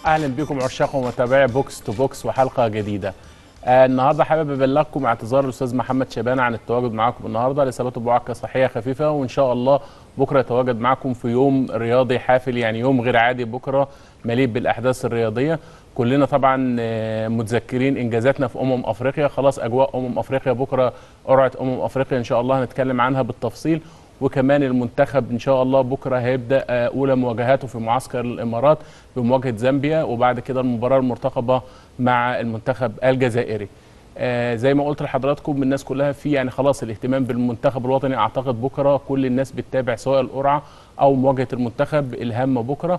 اهلا بكم عشاق ومتابعي بوكس تو بوكس وحلقه جديده آه النهارده حابب ابلغكم اعتذار الاستاذ محمد شبانه عن التواجد معاكم النهارده لثبات بوعكه صحيه خفيفه وان شاء الله بكره يتواجد معاكم في يوم رياضي حافل يعني يوم غير عادي بكره مليء بالاحداث الرياضيه كلنا طبعا آه، متذكرين انجازاتنا في امم افريقيا خلاص اجواء امم افريقيا بكره قرعه امم افريقيا ان شاء الله هنتكلم عنها بالتفصيل وكمان المنتخب ان شاء الله بكره هيبدا آه، اولى مواجهاته في معسكر الامارات بمواجهه زامبيا وبعد كده المباراه المرتقبه مع المنتخب الجزائري آه زي ما قلت لحضراتكم الناس كلها في يعني خلاص الاهتمام بالمنتخب الوطني اعتقد بكره كل الناس بتتابع سواء القرعه او مواجهه المنتخب الهامه بكره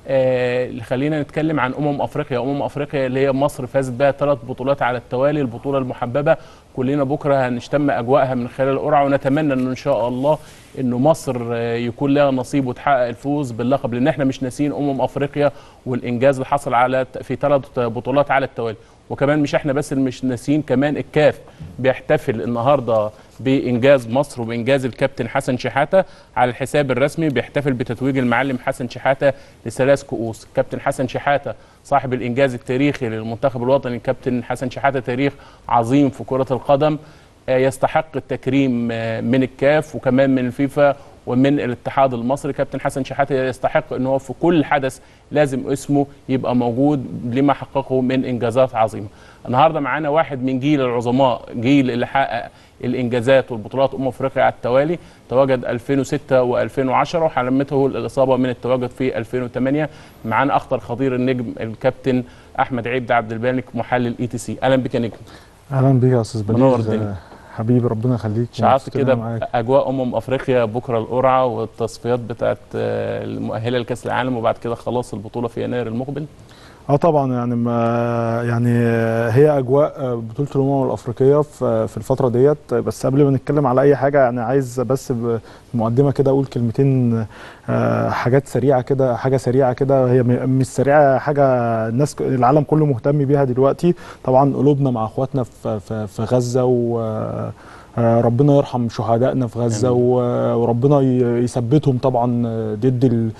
آه خلينا نتكلم عن امم افريقيا امم افريقيا اللي هي مصر فازت بها ثلاث بطولات على التوالي البطوله المحببه كلنا بكره هنشتم اجواءها من خلال القرعه ونتمنى انه ان شاء الله انه مصر آه، يكون لها نصيب وتحقق الفوز باللقب لان احنا مش ناسيين امم افريقيا والانجاز اللي حصل على في ثلاث بطولات على التوالي وكمان مش احنا بس اللي مش ناسيين كمان الكاف بيحتفل النهارده بانجاز مصر وبانجاز الكابتن حسن شحاته على الحساب الرسمي بيحتفل بتتويج المعلم حسن شحاته لثلاث كؤوس كابتن حسن شحاته صاحب الانجاز التاريخي للمنتخب الوطني كابتن حسن شحاته تاريخ عظيم في كره القدم آه، يستحق التكريم آه، من الكاف وكمان من الفيفا ومن الاتحاد المصري كابتن حسن شحاته يستحق ان هو في كل حدث لازم اسمه يبقى موجود لما حققه من انجازات عظيمه النهارده معانا واحد من جيل العظماء جيل اللي حقق الانجازات والبطولات امم افريقيا على التوالي تواجد 2006 و2010 وحلمته الاصابه من التواجد في 2008 معانا اخطر خطير النجم الكابتن احمد عيد عبد الملك محلل اي تي سي اهلا بك يا نجم اهلا بيك يا استاذ بليغ منور الدنيا. آه، حبيبي ربنا يخليك شعرت مبسوطين كده معاك. اجواء امم افريقيا بكره القرعه والتصفيات بتاعت آه، المؤهله لكاس العالم وبعد كده خلاص البطوله في يناير المقبل اه طبعا يعني ما يعني آه، هي اجواء آه، بطوله الامم الافريقيه في في الفتره ديت بس قبل ما نتكلم على اي حاجه يعني عايز بس بمقدمه كده اقول كلمتين آه، حاجات سريعه كده حاجه سريعه كده هي م- مش سريعه حاجه الناس ك- العالم كله مهتم بيها دلوقتي طبعا قلوبنا مع اخواتنا في في في غزه و آه، ربنا يرحم شهدائنا في غزه آمين. و- وربنا ي- يثبتهم طبعا آه، ضد ال-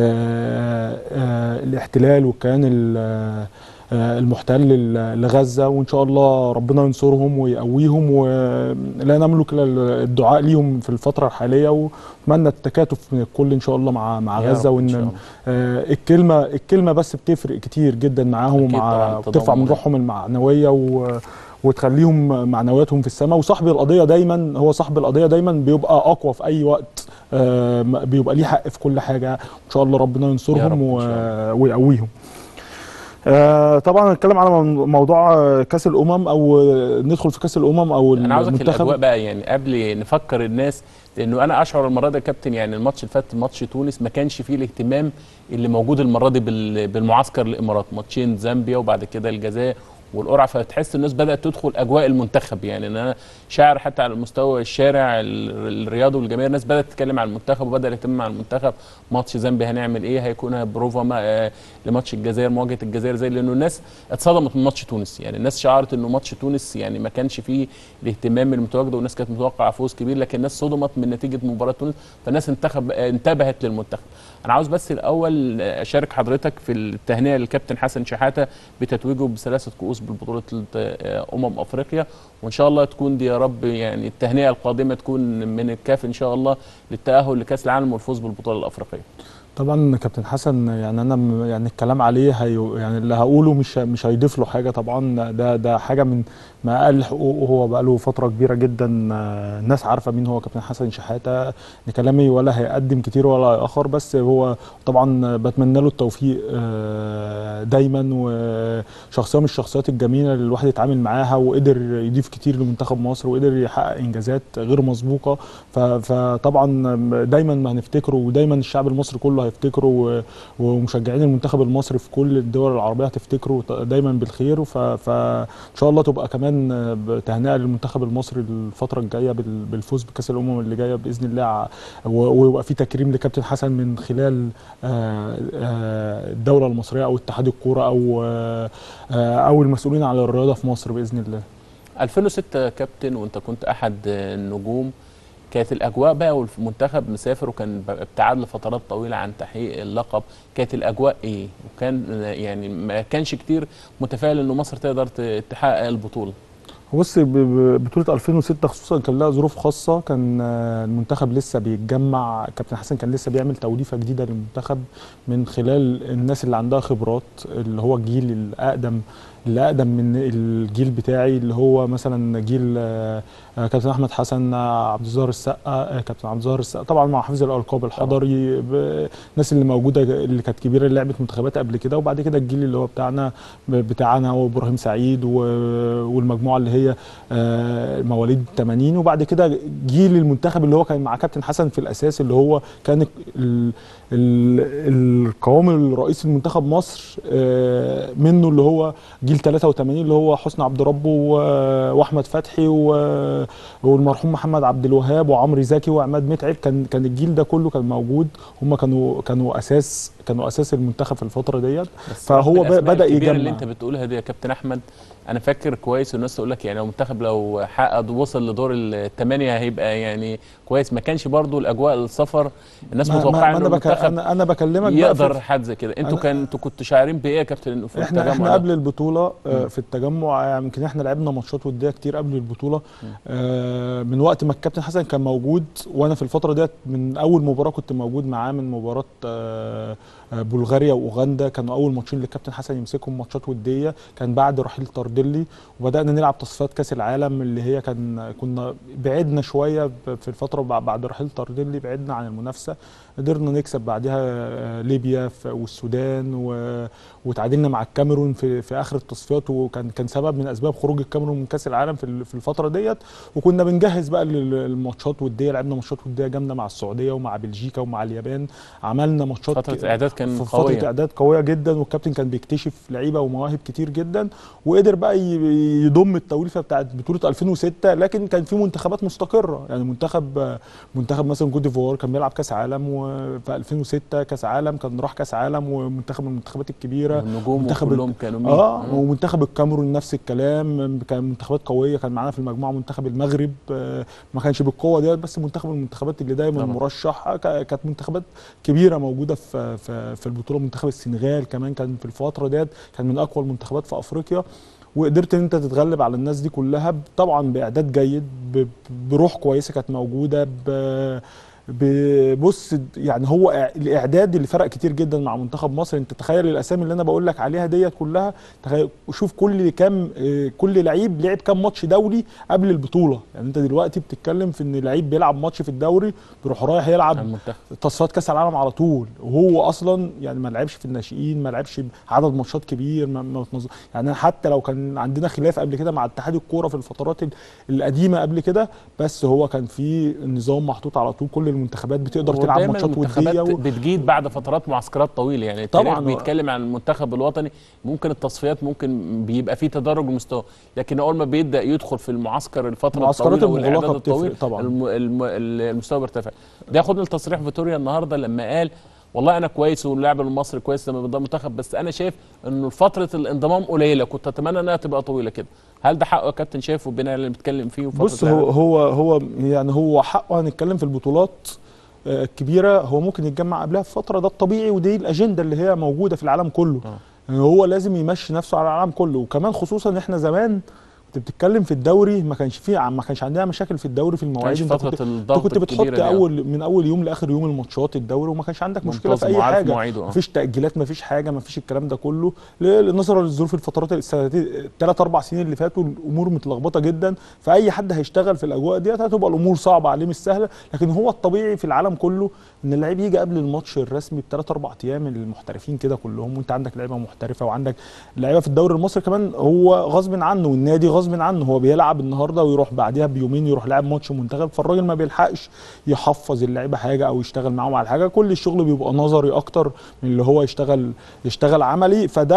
آه، آه، الاحتلال والكيان ال- آه، المحتل ل- لغزه وان شاء الله ربنا ينصرهم ويقويهم ولا نملك الا الدعاء ليهم في الفتره الحاليه واتمنى التكاتف من الكل ان شاء الله مع مع يا غزه رب إن شاء وان الله. آه، الكلمه الكلمه بس بتفرق كتير جدا معاهم أكيد طبعاً، ومع بترفع من تضامن. روحهم المعنويه و وتخليهم معنوياتهم في السماء وصاحب القضيه دايما هو صاحب القضيه دايما بيبقى اقوى في اي وقت آه، بيبقى ليه حق في كل حاجه ان شاء الله ربنا يا ينصرهم رب إن و- شاء ويقويهم آه، طبعا نتكلم على مو- موضوع آه، كاس الامم او آه، ندخل في كاس الامم او انا عاوزك المنتخب الاجواء بقى يعني قبل نفكر الناس لانه انا اشعر المره دي يا كابتن يعني الماتش اللي فات ماتش تونس ما كانش فيه الاهتمام اللي موجود المره دي بال- بالمعسكر الامارات ماتشين زامبيا وبعد كده الجزائر والقرعه فتحس الناس بدات تدخل اجواء المنتخب يعني ان انا شاعر حتى على المستوى الشارع ال- الرياضي والجماهير الناس بدات تتكلم عن المنتخب وبدا الاهتمام مع المنتخب ماتش زامبيا هنعمل ايه هيكون بروفا ما آه لماتش الجزائر مواجهه الجزائر زي لانه الناس اتصدمت من ماتش تونس يعني الناس شعرت انه ماتش تونس يعني ما كانش فيه الاهتمام المتواجد والناس كانت متوقعه فوز كبير لكن الناس صدمت من نتيجه مباراه تونس فالناس انتخب آه، انتبهت للمنتخب انا عاوز بس الاول آه، اشارك حضرتك في التهنئه للكابتن حسن شحاته بتتويجه بثلاثه كؤوس بالبطوله آه، امم افريقيا وان شاء الله تكون دي يا رب يعني التهنئه القادمه تكون من الكاف ان شاء الله للتاهل لكاس العالم والفوز بالبطوله الافريقيه طبعا كابتن حسن يعني انا م- يعني الكلام عليه هي يعني اللي هقوله مش مش هيضيف له حاجه طبعا ده ده حاجه من ما اقل حقوقه هو بقى له فتره كبيره جدا آه، الناس عارفه مين هو كابتن حسن شحاته ان كلامي ولا هيقدم كتير ولا هيأخر بس هو طبعا بتمنى له التوفيق آه، دايما وشخصيه من الشخصيات الجميله اللي الواحد يتعامل معاها وقدر يضيف كتير لمنتخب مصر وقدر يحقق انجازات غير مسبوقه ف- فطبعا دايما ما هنفتكره ودايما الشعب المصري كله هيفتكره و- ومشجعين المنتخب المصري في كل الدول العربيه هتفتكره ط- دايما بالخير ف- فان شاء الله تبقى كمان تهنئه للمنتخب المصري الفتره الجايه بال- بالفوز بكاس الامم اللي جايه باذن الله ع- و- ويبقى في تكريم لكابتن حسن من خلال آه، آه، الدوله المصريه او اتحاد الكوره او آه، آه، او المسؤولين على الرياضه في مصر باذن الله 2006 كابتن وانت كنت احد النجوم كانت الاجواء بقى والمنتخب مسافر وكان ب- ابتعاد لفترات طويله عن تحقيق اللقب كانت الاجواء ايه وكان يعني ما كانش كتير متفائل انه مصر تقدر ت- تحقق البطوله بص ب- ب- بطولة 2006 خصوصا كان لها ظروف خاصة كان آه، المنتخب لسه بيتجمع كابتن حسن كان لسه بيعمل توليفة جديدة للمنتخب من خلال الناس اللي عندها خبرات اللي هو الجيل الأقدم اللي أقدم من الجيل بتاعي اللي هو مثلا جيل آه، آه، كابتن أحمد حسن آه، عبد الظاهر السقا آه، كابتن عبد الظاهر السقا طبعا مع حفظ الألقاب الحضري ب- الناس اللي موجودة اللي كانت كبيرة اللي لعبت منتخبات قبل كده وبعد كده الجيل اللي هو بتاعنا بتاعنا وابراهيم سعيد و- والمجموعه اللي هي آه، مواليد 80 وبعد كده جيل المنتخب اللي هو كان مع كابتن حسن في الاساس اللي هو كان ال- ال- القوام الرئيسي لمنتخب مصر آه، منه اللي هو جيل 83 اللي هو حسني عبد ربه و- واحمد فتحي و- والمرحوم محمد عبد الوهاب وعمرو زكي وعماد متعب كان كان الجيل ده كله كان موجود هم كانوا كانوا اساس كانوا اساس المنتخب في الفتره ديت بس فهو رغم الأسماء بدأ الكبيرة يجمع. اللي انت بتقولها دي يا كابتن احمد انا فاكر كويس الناس تقول لك يعني لو المنتخب لو حقق وصل لدور الثمانيه هيبقى يعني كويس ما كانش برضو الاجواء السفر الناس ما- ما- متوقعه ما ان انا بك... المنتخب انا انا بكلمك بقى يقدر في... حد زي كده انتوا أنا- كان انتوا كنتوا شاعرين بايه يا كابتن في احنا التجمع احنا ده؟ قبل البطوله آه، مم. في التجمع يعني يمكن احنا لعبنا ماتشات وديه كتير قبل البطوله آه، من وقت ما الكابتن حسن كان موجود وانا في الفتره ديت من اول مباراه كنت موجود معاه من مباراه آه، آه، بلغاريا واوغندا كانوا اول ماتشين اللي الكابتن حسن يمسكهم ماتشات وديه كان بعد رحيل تارديلي وبدانا نلعب تصفيات كاس العالم اللي هي كان كنا بعدنا شويه ب- في الفتره بع- بعد رحيل تارديلي بعدنا عن المنافسه قدرنا نكسب بعدها آه، ليبيا ف- والسودان و- وتعادلنا مع الكاميرون في في اخر التصفيات وكان كان سبب من اسباب خروج الكاميرون من كاس العالم في ال- في الفتره ديت وكنا بنجهز بقى لل- للماتشات وديه لعبنا ماتشات وديه جامده مع السعوديه ومع بلجيكا ومع اليابان عملنا ماتشات فتره اعداد كان في قويه فتره اعداد قويه جدا والكابتن كان بيكتشف لعيبه ومواهب كتير جدا وقدر بقى ي- يضم التوليفه بتاعت بطوله 2006 لكن كان في منتخبات مستقره يعني منتخب منتخب مثلا كوت ديفوار كان بيلعب كاس عالم وفي 2006 كاس عالم كان راح كاس عالم ومنتخب من المنتخبات الكبيره النجوم منتخب كلهم كانوا مين؟ اه مم. ومنتخب الكاميرون نفس الكلام كان منتخبات قويه كان معانا في المجموعه منتخب المغرب آه، ما كانش بالقوه ديت بس منتخب من المنتخبات اللي دايما طبعا. مرشح آه، كا- كانت منتخبات كبيره موجوده في في, في البطوله منتخب السنغال كمان كان في الفتره ديت كان من اقوى المنتخبات في افريقيا وقدرت ان انت تتغلب على الناس دي كلها ب- طبعا باعداد جيد ب- بروح كويسه كانت موجوده ب بص يعني هو إع- الاعداد اللي فرق كتير جدا مع منتخب مصر انت تخيل الاسامي اللي انا بقول لك عليها ديت كلها تخيل وشوف كل كام آه، كل لعيب لعب كام ماتش دولي قبل البطوله يعني انت دلوقتي بتتكلم في ان لعيب بيلعب ماتش في الدوري بيروح رايح يلعب المنتخب تصفيات كاس العالم على طول وهو اصلا يعني ما لعبش في الناشئين ما لعبش عدد ماتشات كبير ما ما بتنظم يعني حتى لو كان عندنا خلاف قبل كده مع اتحاد الكوره في الفترات ال- القديمه قبل كده بس هو كان في نظام محطوط على طول كل المنتخبات بتقدر تلعب ودايماً ماتشات المنتخبات وديه و... بتجيد بعد فترات معسكرات طويله يعني التاريخ طبعاً. بيتكلم عن المنتخب الوطني ممكن التصفيات ممكن بيبقى فيه تدرج مستوى لكن اول ما بيبدا يدخل في المعسكر الفتره المعسكرات الطويله المغلقة والاعداد بتفرق الطويل طبعاً. الم... الم... المستوى بيرتفع ده ياخدنا لتصريح فيتوريا النهارده لما قال والله انا كويس واللاعب المصري كويس لما بينضم منتخب بس انا شايف انه فتره الانضمام قليله كنت اتمنى انها تبقى طويله كده هل ده حقه يا كابتن شايفه بناء على اللي بنتكلم فيه وفترة بص هو الإعداد؟ هو هو يعني هو حقه هنتكلم في البطولات آه، الكبيره هو ممكن يتجمع قبلها بفتره ده الطبيعي ودي الاجنده اللي هي موجوده في العالم كله آه. يعني هو لازم يمشي نفسه على العالم كله وكمان خصوصا ان احنا زمان كنت بتتكلم في الدوري ما كانش فيه ما كانش عندنا مشاكل في الدوري في المواعيد كانش انت فتره كنت الضغط انت كنت بتحط الكبيرة دي، آه. اول من اول يوم لاخر يوم الماتشات الدوري وما كانش عندك مشكله في منتظم اي وعارف حاجه مواعيده، آه. مفيش تاجيلات مفيش حاجه مفيش الكلام ده كله ل- نظرا للظروف الفترات السنتين الثلاث اربع سنين اللي فاتوا الامور متلخبطه جدا فاي حد هيشتغل في الاجواء ديت هتبقى الامور صعبه عليه مش سهله لكن هو الطبيعي في العالم كله ان اللعيب يجي قبل الماتش الرسمي بثلاث اربع ايام المحترفين كده كلهم وانت عندك لعيبه محترفه وعندك لعيبه في الدوري المصري كمان هو غصب عنه والنادي غصب عنه هو بيلعب النهارده ويروح بعدها بيومين يروح لاعب ماتش منتخب فالراجل ما بيلحقش يحفظ اللعيبه حاجه او يشتغل معاهم على حاجه كل الشغل بيبقى نظري اكتر من اللي هو يشتغل يشتغل عملي فده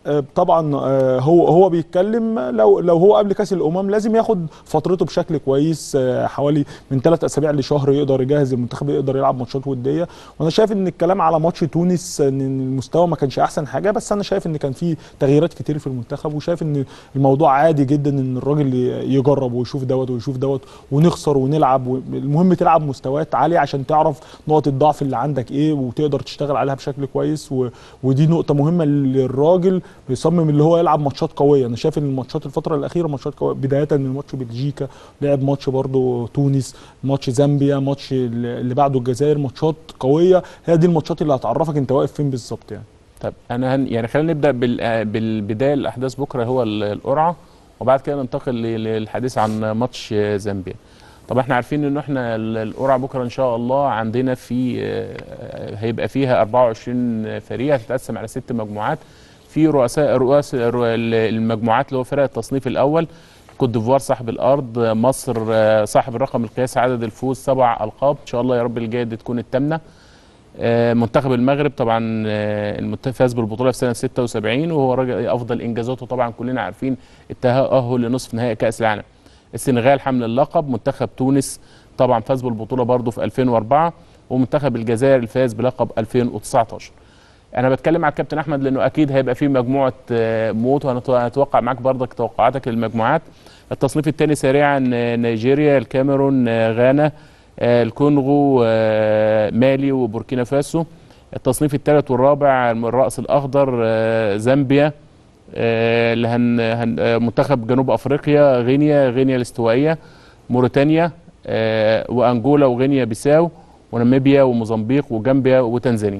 آه، طبعا آه، هو هو بيتكلم لو لو هو قبل كاس الامم لازم ياخد فترته بشكل كويس آه، حوالي من ثلاث اسابيع لشهر يقدر يجهز المنتخب يقدر يلعب ماتشات وديه وانا شايف ان الكلام على ماتش تونس ان المستوى ما كانش احسن حاجه بس انا شايف ان كان في تغييرات كتير في المنتخب وشايف ان الموضوع عادي جدا ان الراجل يجرب ويشوف دوت ويشوف دوت ونخسر ونلعب و- المهم تلعب مستويات عاليه عشان تعرف نقط الضعف اللي عندك ايه وتقدر تشتغل عليها بشكل كويس و... ودي نقطه مهمه للراجل بيصمم اللي هو يلعب ماتشات قويه انا شايف ان الماتشات الفتره الاخيره ماتشات قويه بدايه من ماتش بلجيكا لعب ماتش برضو تونس ماتش زامبيا ماتش اللي بعده الجزائر ماتشات قويه هي دي الماتشات اللي هتعرفك انت واقف فين بالظبط يعني طب انا هن يعني خلينا نبدا بال- آه، بالبدايه الاحداث بكره هو ال- القرعه وبعد كده ننتقل ل- للحديث عن ماتش آه، زامبيا طب احنا عارفين ان احنا ال- القرعه بكره ان شاء الله عندنا في آه، هيبقى فيها 24 فريق هتتقسم على ست مجموعات في رؤساء رؤاس الر- المجموعات اللي هو فرق التصنيف الاول كوت ديفوار صاحب الارض مصر آه، صاحب الرقم القياسي عدد الفوز سبع القاب ان شاء الله يا رب الجايه دي تكون الثامنه آه، منتخب المغرب طبعا آه، المنتخب فاز بالبطوله في سنه 76 وهو راجل افضل انجازاته طبعا كلنا عارفين التاهل لنصف نهائي كاس العالم السنغال حمل اللقب منتخب تونس طبعا فاز بالبطوله برضه في 2004 ومنتخب الجزائر الفاز بلقب 2019 انا بتكلم على الكابتن احمد لانه اكيد هيبقى فيه مجموعه آه، موت وهنتوقع معاك برضك توقعاتك للمجموعات التصنيف الثاني سريعا آه، نيجيريا الكاميرون آه، غانا آه، الكونغو آه، مالي وبوركينا فاسو التصنيف الثالث والرابع الرأس الأخضر آه، زامبيا آه، اللي هن هن آه، منتخب جنوب أفريقيا غينيا غينيا الاستوائية موريتانيا آه، وأنجولا وغينيا بيساو وناميبيا وموزمبيق وجامبيا وتنزانيا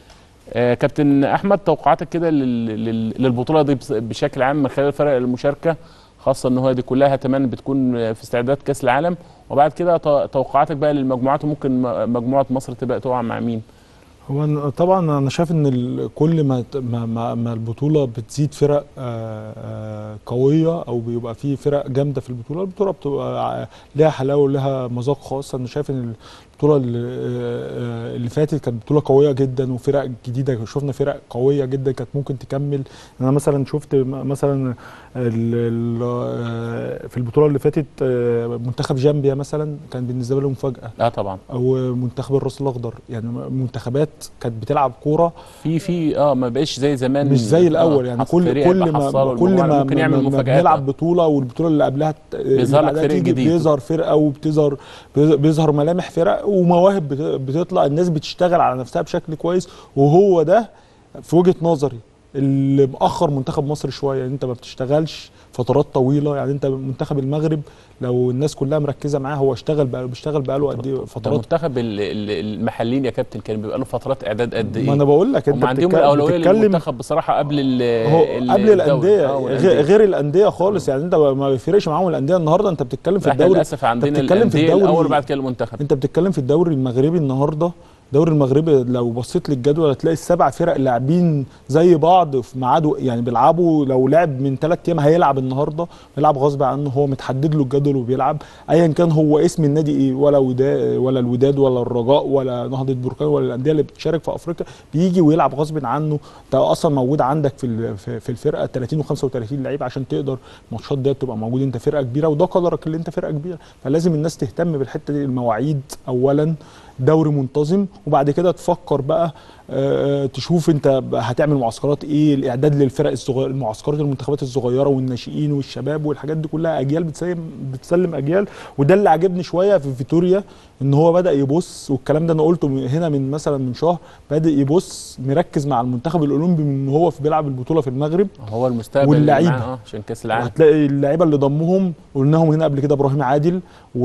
آه، كابتن احمد توقعاتك كده لل- لل- للبطوله دي بس- بشكل عام من خلال فرق المشاركه خاصه ان هو دي كلها كمان بتكون في استعداد كاس العالم وبعد كده تو- توقعاتك بقى للمجموعات وممكن م- مجموعه مصر تبقى تقع مع مين هو أنا- طبعا انا شايف ان ال- كل ما ت- ما, ما, ما البطوله بتزيد فرق آه، آه، قويه او بيبقى في فرق جامده في البطوله البطوله بتبقى ع- لها حلاوه ولها مذاق خاص انا شايف ان البطوله اللي, آه، اللي فاتت كانت بطوله قويه جدا وفرق جديده شفنا فرق قويه جدا كانت ممكن تكمل انا مثلا شفت م- مثلا ال- ال- آه، في البطوله اللي فاتت آه، منتخب جامبيا مثلا كان بالنسبه له مفاجاه اه طبعا او منتخب الراس الاخضر يعني منتخبات كانت بتلعب كوره في في اه ما بقاش زي زمان مش زي الاول آه، يعني حصل كل فريق كل يبقى ما حصاله كل المجموعة، ما ممكن ما- يعمل ما مفاجآت بنلعب آه. بطوله والبطوله اللي قبلها ت- اللي بيظهر لك بعدها فريق تيجي جديد. بيظهر فرقه وبتظهر بيظ- بيظهر ملامح فرق ومواهب بت- بتطلع الناس بتشتغل على نفسها بشكل كويس وهو ده في وجهه نظري اللي مأخر منتخب مصر شويه يعني انت ما بتشتغلش فترات طويله يعني انت منتخب المغرب لو الناس كلها مركزه معاه هو اشتغل بقى بيشتغل بقى له قد ايه ده فترات منتخب ال- ال- المحليين يا كابتن كان بيبقى له فترات اعداد قد ايه ما انا بقول لك هم انت عندهم بتتك- الاولويه بتتكلم للمنتخب بصراحه قبل ال هو ال- قبل الدوري. الانديه آه، غير, والأندية. غير الانديه خالص يعني انت ما بيفرقش معاهم الانديه النهارده انت بتتكلم في احنا الدوري للاسف عندنا بتتكلم في الانديه الدوري- الاول وبعد كده المنتخب انت بتتكلم في الدوري المغربي النهارده الدوري المغربي لو بصيت للجدول هتلاقي السبع فرق لاعبين زي بعض في ميعاد يعني بيلعبوا لو لعب من ثلاث ايام هيلعب النهارده بيلعب غصب عنه هو متحدد له الجدول وبيلعب ايا كان هو اسم النادي ايه ولا وداد ولا الوداد ولا الرجاء ولا نهضه بركان ولا الانديه اللي بتشارك في افريقيا بيجي ويلعب غصب عنه ده اصلا موجود عندك في ال- في في الفرقه 30 و35 لعيب عشان تقدر الماتشات دي تبقى موجود انت فرقه كبيره وده قدرك اللي انت فرقه كبيره فلازم الناس تهتم بالحته دي المواعيد اولا دوري منتظم وبعد كده تفكر بقى آه، تشوف انت هتعمل معسكرات ايه الاعداد للفرق الصغيره المعسكرات المنتخبات الصغيره والناشئين والشباب والحاجات دي كلها اجيال بتسلم بتسلم اجيال وده اللي عجبني شويه في فيتوريا ان هو بدا يبص والكلام ده انا قلته من- هنا من مثلا من شهر بدا يبص مركز مع المنتخب الاولمبي من هو في بيلعب البطوله في المغرب هو المستقبل واللعيبة. اللي معاه، اه عشان كاس العالم وهتلاقي اللعيبه اللي ضمهم قلناهم هنا قبل كده ابراهيم عادل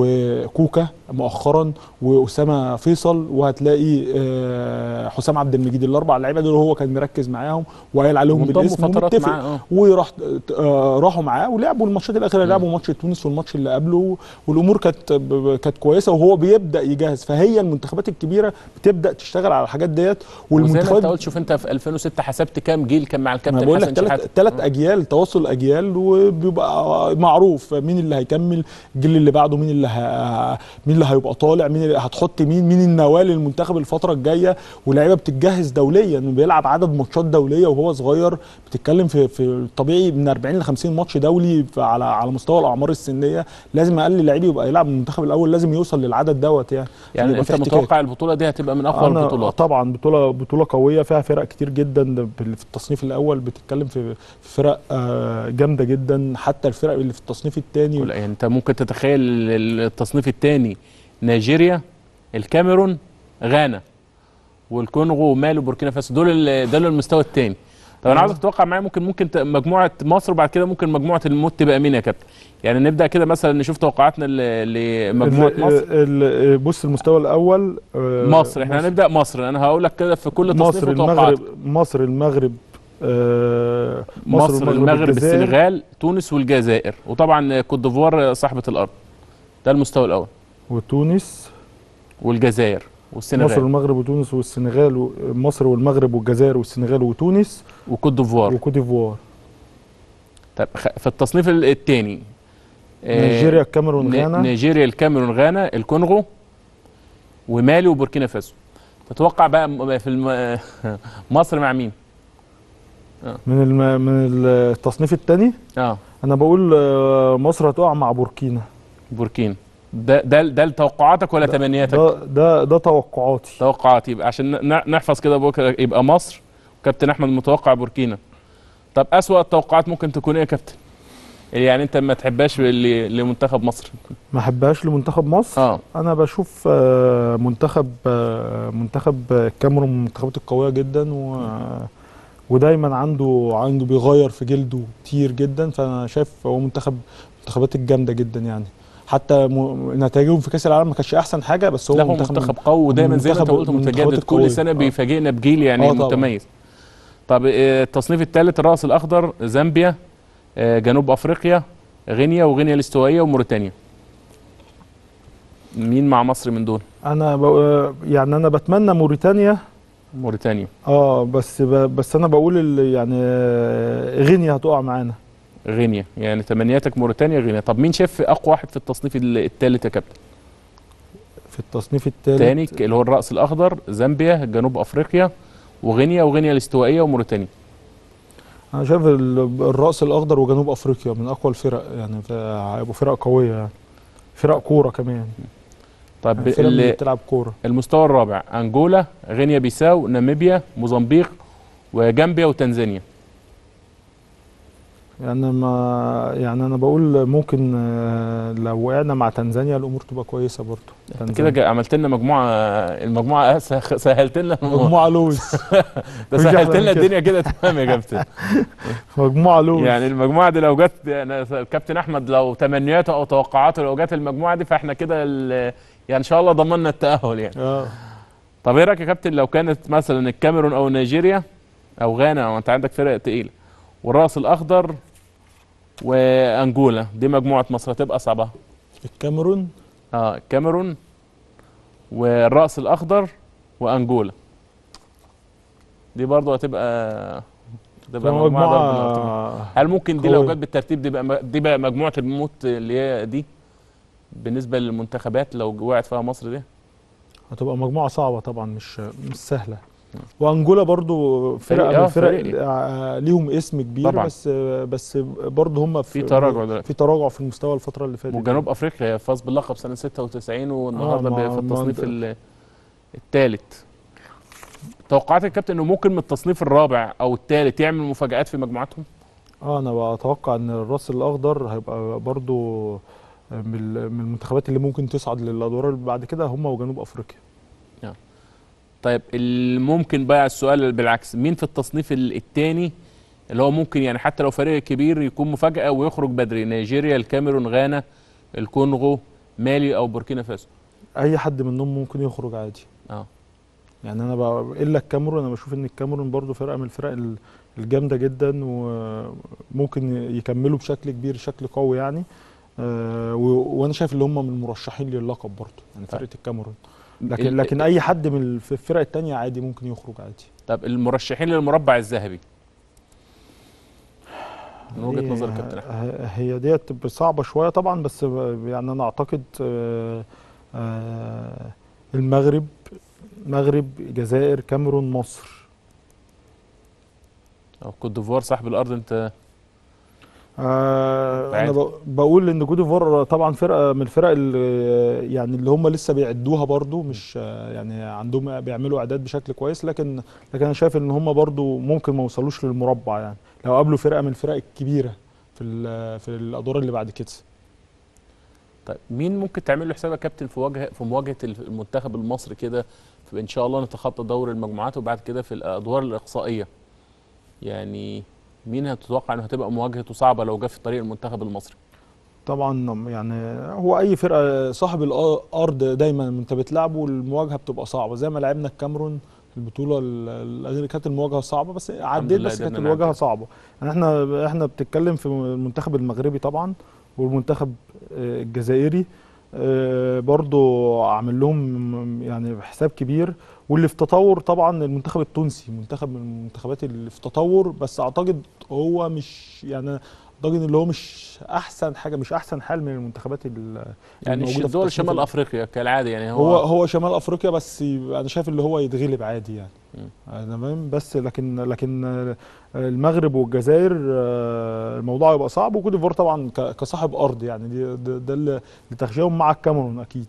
وكوكا مؤخرا واسامه فيصل وهتلاقي آه، حسام عبد المجيد الاربع لعيبه دول هو كان مركز معاهم وقايل عليهم وانضموا بالاسم فترات ومتفق معاه اه وراح آه، راحوا معاه ولعبوا الماتشات الاخيره لعبوا ماتش تونس والماتش اللي قبله والامور كانت ب- كانت كويسه وهو بيبدا يجهز فهي المنتخبات الكبيره بتبدا تشتغل على الحاجات ديت وزي ما انت والمنتخبات قلت شوف انت في 2006 حسبت كام جيل كان مع انا الكابتن بقول لك حسن ثلاث شحاته ثلاث آه. اجيال تواصل اجيال وبيبقى معروف مين اللي هيكمل الجيل اللي بعده مين اللي ه... مين اللي هيبقى طالع مين اللي هتحط مين مين مين النواه للمنتخب الفتره الجايه ولاعيبه بتتجهز دوليا بيلعب عدد ماتشات دوليه وهو صغير بتتكلم في في الطبيعي من 40 ل 50 ماتش دولي في- على على مستوى الاعمار السنيه لازم اقل لعيب يبقى يلعب المنتخب الاول لازم يوصل للعدد دوت يعني عشان يعني يبقى انت في احتكاك. متوقع البطوله دي هتبقى من اقوى أنا البطولات طبعا بطوله بطوله قويه فيها فرق كتير جدا في التصنيف الاول بتتكلم في في فرق آه، جامده جدا حتى الفرق اللي في التصنيف الثاني ولا يعني انت ممكن تتخيل التصنيف الثاني نيجيريا الكاميرون غانا والكونغو ومالي وبوركينا فاسو دول ال- دول المستوى الثاني طب انا آه. عاوزك تتوقع معايا ممكن ممكن ت- مجموعه مصر وبعد كده ممكن مجموعه الموت تبقى مين يا كابتن يعني نبدا كده مثلا نشوف توقعاتنا ل- لمجموعه مصر بص المستوى الاول آه، مصر احنا هنبدا مصر انا هقول لك كده في كل تصنيف مصر وتوقعاتك المغرب مصر المغرب آه، مصر المغرب الجزائر. السنغال تونس والجزائر وطبعا كوت ديفوار صاحبه الارض ده المستوى الاول وتونس والجزائر مصر والسنغال والمغرب وتونس والسنغال و- مصر والمغرب والجزائر والسنغال وتونس وكوت ديفوار وكوت ديفوار طب خ- في التصنيف الثاني نيجيريا الكاميرون غانا نيجيريا الكاميرون غانا الكونغو ومالي وبوركينا فاسو تتوقع بقى م- في الم... مصر مع مين؟ من الم... من التصنيف الثاني اه انا بقول آه، مصر هتقع مع بوركينا بوركينا ده ده ده توقعاتك ولا تمنياتك؟ ده ده ده توقعاتي توقعات يبقى عشان ن- نحفظ كده بكره يبقى مصر وكابتن احمد متوقع بوركينا طب اسوأ التوقعات ممكن تكون ايه يا كابتن؟ يعني انت ما تحبهاش ل- لمنتخب مصر ما احبهاش لمنتخب مصر اه انا بشوف آه، منتخب آه، منتخب الكاميرون من المنتخبات القويه جدا و ودايما عنده عنده بيغير في جلده كتير جدا فانا شايف هو منتخب المنتخبات الجامده جدا يعني حتى م... نتائجهم في كاس العالم ما كانتش احسن حاجه بس هو لا هو منتخب قوي ودايما زي ما انت منتخب- قلت من المنتخبات متجدد كل القوية. سنه آه. بيفاجئنا بجيل يعني آه طبعاً. متميز طب آه، التصنيف الثالث الراس الاخضر زامبيا آه، جنوب افريقيا غينيا وغينيا الاستوائيه وموريتانيا مين مع مصر من دول انا ب... يعني انا بتمنى موريتانيا موريتانيا اه بس ب... بس انا بقول ال... يعني آه، غينيا هتقع معانا غينيا يعني تمنياتك موريتانيا غينيا طب مين شاف اقوى واحد في التصنيف الثالث يا كابتن في التصنيف الثالث تاني اللي هو الراس الاخضر زامبيا جنوب افريقيا وغينيا وغينيا الاستوائيه وموريتانيا انا شايف ال- الرأس الاخضر وجنوب افريقيا من اقوى الفرق يعني ف- هيبقوا فرق قويه يعني فرق كوره كمان طب يعني فرق اللي اللي بتلعب كوره المستوى الرابع انجولا غينيا بيساو ناميبيا موزمبيق وجامبيا وتنزانيا يعني ما يعني انا بقول ممكن آه، لو وقعنا مع تنزانيا الامور تبقى كويسه برضه انت تنزانيا. كده جا- عملت لنا مجموعه المجموعه سه- سهلت لنا الموضوع. مجموعه لوز ده مفيش سهلت أحلى من لنا كده. الدنيا كده تمام يا كابتن مجموعه لوز يعني المجموعه دي لو جت يعني الكابتن احمد لو تمنياته او توقعاته لو جت المجموعه دي فاحنا كده ال- يعني ان شاء الله ضمننا التاهل يعني اه طب ايه رايك يا كابتن لو كانت مثلا الكاميرون او نيجيريا او غانا او انت عندك فرق تقيله والراس الاخضر وانجولا دي مجموعه مصر هتبقى صعبه الكاميرون اه الكاميرون والراس الاخضر وانجولا دي برضه هتبقى تبقى مجموعه برضه هتبقى- مجموعه هل ممكن دي لو قوية. جت بالترتيب دي بقى دي بقى مجموعه الموت اللي هي دي بالنسبه للمنتخبات لو وقعت فيها مصر دي هتبقى مجموعه صعبه طبعا مش مش سهله وانجولا برضو فرقه فريق- من آه، الفرق فريق. آه، ليهم اسم كبير طبعاً. بس بس برضو هم في تراجع دلوقتي في تراجع في المستوى الفتره اللي فاتت وجنوب افريقيا فاز باللقب سنه 96 والنهارده آه، ما- في ما التصنيف أنت- الثالث توقعات يا كابتن انه ممكن من التصنيف الرابع او الثالث يعمل مفاجات في مجموعاتهم اه انا بتوقع ان الراس الاخضر هيبقى برضو من ال- من المنتخبات اللي ممكن تصعد للادوار اللي بعد كده هم وجنوب افريقيا طيب ممكن بقى السؤال بالعكس مين في التصنيف الثاني اللي هو ممكن يعني حتى لو فريق كبير يكون مفاجاه ويخرج بدري نيجيريا الكاميرون غانا الكونغو مالي او بوركينا فاسو اي حد منهم ممكن يخرج عادي اه يعني انا بقى الا الكاميرون انا بشوف ان الكاميرون برضو فرقه من الفرق ال- الجامده جدا وممكن يكملوا بشكل كبير شكل قوي يعني آه، و- وانا شايف ان هم من المرشحين للقب برضو يعني طيب. فرقه الكاميرون ال- لكن لكن اي حد من الف- الفرق التانية عادي ممكن يخرج عادي طب المرشحين للمربع الذهبي من وجهه هي- نظر كابتن احمد ه- هي ديت صعبه شويه طبعا بس ب- يعني انا اعتقد آه، آه، المغرب مغرب جزائر كاميرون مصر او كوت ديفوار صاحب الارض انت آه انا بعيد. ب- بقول ان كوت ديفوار طبعا فرقه من الفرق اللي يعني اللي هم لسه بيعدوها برضو مش آه، يعني عندهم بيعملوا اعداد بشكل كويس لكن لكن انا شايف ان هم برضو ممكن ما يوصلوش للمربع يعني لو قابلوا فرقه من الفرق الكبيره في ال- في الادوار اللي بعد كده طيب مين ممكن تعمل له حساب يا كابتن في مواجهه في مواجهه المنتخب المصري كده في- ان شاء الله نتخطى دور المجموعات وبعد كده في الادوار الاقصائيه يعني مين هتتوقع انه هتبقى مواجهته صعبه لو جه في طريق المنتخب المصري طبعا يعني هو اي فرقه صاحب الارض دايما انت بتلعبه المواجهه بتبقى صعبه زي ما لعبنا الكاميرون في البطوله ال- اللي كانت المواجهه صعبه بس عديت لله بس كانت قدرنا المواجهه نعدي. صعبه يعني احنا احنا بتتكلم في المنتخب المغربي طبعا والمنتخب آه، الجزائري آه، برضو عامل لهم يعني حساب كبير واللي في تطور طبعا المنتخب التونسي منتخب من المنتخبات اللي في تطور بس اعتقد هو مش يعني اعتقد اللي هو مش احسن حاجه مش احسن حال من المنتخبات ال- يعني الموجودة في دول تصنيف شمال ال- افريقيا كالعاده يعني هو هو, هو شمال افريقيا بس انا شايف اللي هو يتغلب عادي يعني مم. انا تمام بس لكن لكن آه، المغرب والجزائر آه، الموضوع يبقى صعب وكوت ديفوار طبعا ك- كصاحب ارض يعني دي ده, ده اللي اللي تخشيهم مع الكاميرون اكيد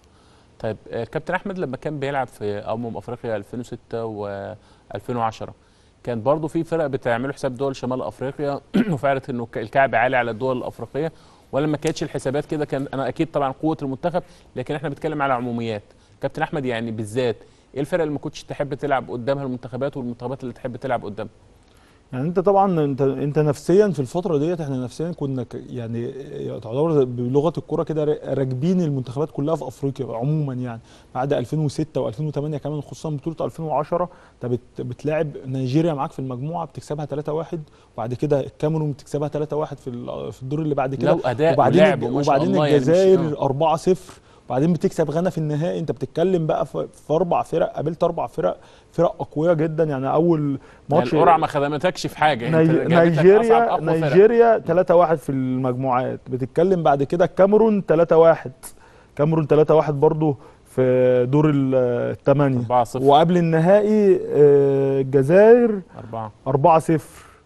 طيب آه، كابتن احمد لما كان بيلعب في امم افريقيا 2006 و 2010 كان برضه في فرق بتعملوا حساب دول شمال افريقيا وفعلا انه ك- الكعب عالي على الدول الافريقيه ولا ما كانتش الحسابات كده كان انا اكيد طبعا قوه المنتخب لكن احنا بنتكلم على عموميات كابتن احمد يعني بالذات ايه الفرق اللي ما كنتش تحب تلعب قدامها المنتخبات والمنتخبات اللي تحب تلعب قدامها يعني انت طبعا انت انت نفسيا في الفتره ديت احنا نفسيا كنا ك- يعني تعتبر بلغه الكوره كده را- راكبين المنتخبات كلها في افريقيا عموما يعني بعد 2006 و2008 كمان خصوصا بطوله 2010 انت بت- بتلاعب نيجيريا معاك في المجموعه بتكسبها 3-1 وبعد كده الكاميرون بتكسبها 3-1 في ال- في الدور اللي بعد كده لو اداء وبعدين ولعب الج- وما شاء وبعدين الله يعني مش- الجزائر آه. 4-0 وبعدين بتكسب غانا في النهائي انت بتتكلم بقى في في اربع فرق قابلت اربع فرق فرق اقوياء جدا يعني اول يعني ماتش القرعه ما خدمتكش في حاجه نيج- انت جابت لك أصعب نيجيريا أقوى فرق. نيجيريا 3-1 في المجموعات بتتكلم بعد كده الكاميرون 3-1 كاميرون 3-1 برضو في دور ال- الثمانية 4-0 وقبل النهائي آه، الجزائر 4 4-0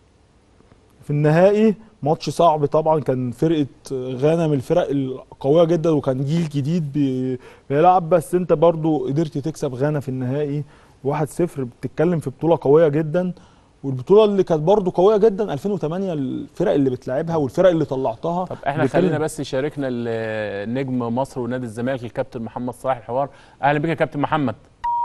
في النهائي ماتش صعب طبعا كان فرقة غانا من الفرق القوية جدا وكان جيل جديد بي- بيلعب بس انت برضو قدرت تكسب غانا في النهائي 1-0 بتتكلم في بطولة قوية جدا والبطولة اللي كانت برضو قوية جدا 2008 الفرق اللي بتلعبها والفرق اللي طلعتها طب احنا بتتكلم- خلينا بس يشاركنا ال- نجم مصر ونادي الزمالك الكابتن محمد صلاح الحوار اهلا بك يا كابتن محمد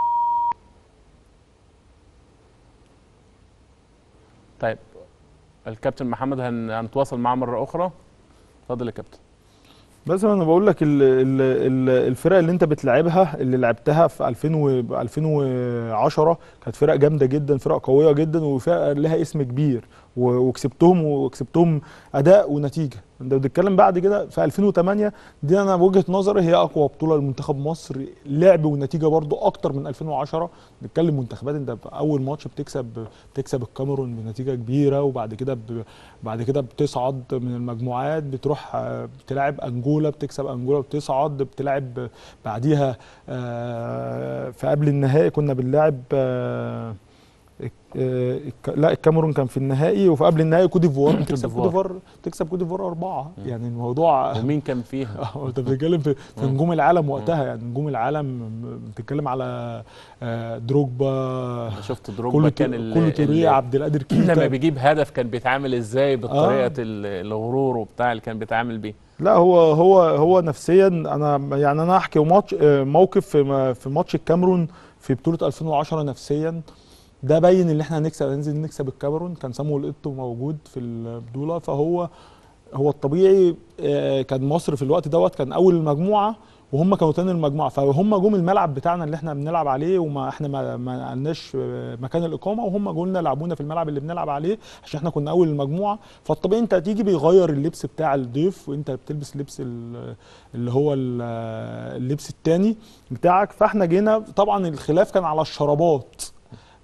طيب الكابتن محمد هن... هنتواصل معاه مره اخرى اتفضل يا كابتن بس انا بقول لك ال ال ال الفرق اللي انت بتلعبها اللي لعبتها في 2000 و 2010 كانت فرق جامده جدا فرق قويه جدا وفرق لها اسم كبير و- وكسبتهم وكسبتهم اداء ونتيجه انت بتتكلم بعد كده في 2008 دي انا بوجهه نظري هي اقوى بطوله لمنتخب مصر لعب ونتيجه برضو اكتر من 2010 بنتكلم منتخبات انت في اول ماتش بتكسب بتكسب الكاميرون بنتيجه كبيره وبعد كده ب بعد كده بتصعد من المجموعات بتروح آه، بتلعب انجولا بتكسب انجولا بتصعد بتلعب بعديها آه، في قبل النهائي كنا بنلعب آه، آه، الك- لا الكاميرون كان في النهائي وفي قبل النهائي كوت ديفوار كوت بتكسب ديفوار. كوت ديفوار تكسب كوت ديفوار اربعه يعني الموضوع ومين كان فيها اه انت بتتكلم في, في مم. نجوم العالم وقتها يعني نجوم العالم بتتكلم على آه، دروجبا أنا شفت كولو دروجبا كان ال- كولو توريه ال- عبد القادر لما كيتا بيجيب هدف كان بيتعامل ازاي بالطريقه آه. ال- الغرور وبتاع اللي كان بيتعامل بيه لا هو هو هو نفسيا انا يعني انا احكي ماتش آه، موقف في ما- في ماتش الكاميرون في بطوله 2010 نفسيا ده باين ان احنا هنكسب هننزل نكسب الكاميرون كان سامويل ايتو موجود في البطوله فهو هو الطبيعي آه، كان مصر في الوقت دوت كان اول المجموعه وهم كانوا تاني المجموعه فهم جم الملعب بتاعنا اللي احنا بنلعب عليه وما احنا ما ما قلناش آه، مكان الاقامه وهم جولنا لعبونا في الملعب اللي بنلعب عليه عشان احنا كنا اول المجموعه فالطبيعي انت هتيجي بيغير اللبس بتاع الضيف وانت بتلبس لبس ال- اللي هو ال- اللبس التاني بتاعك فاحنا جينا طبعا الخلاف كان على الشرابات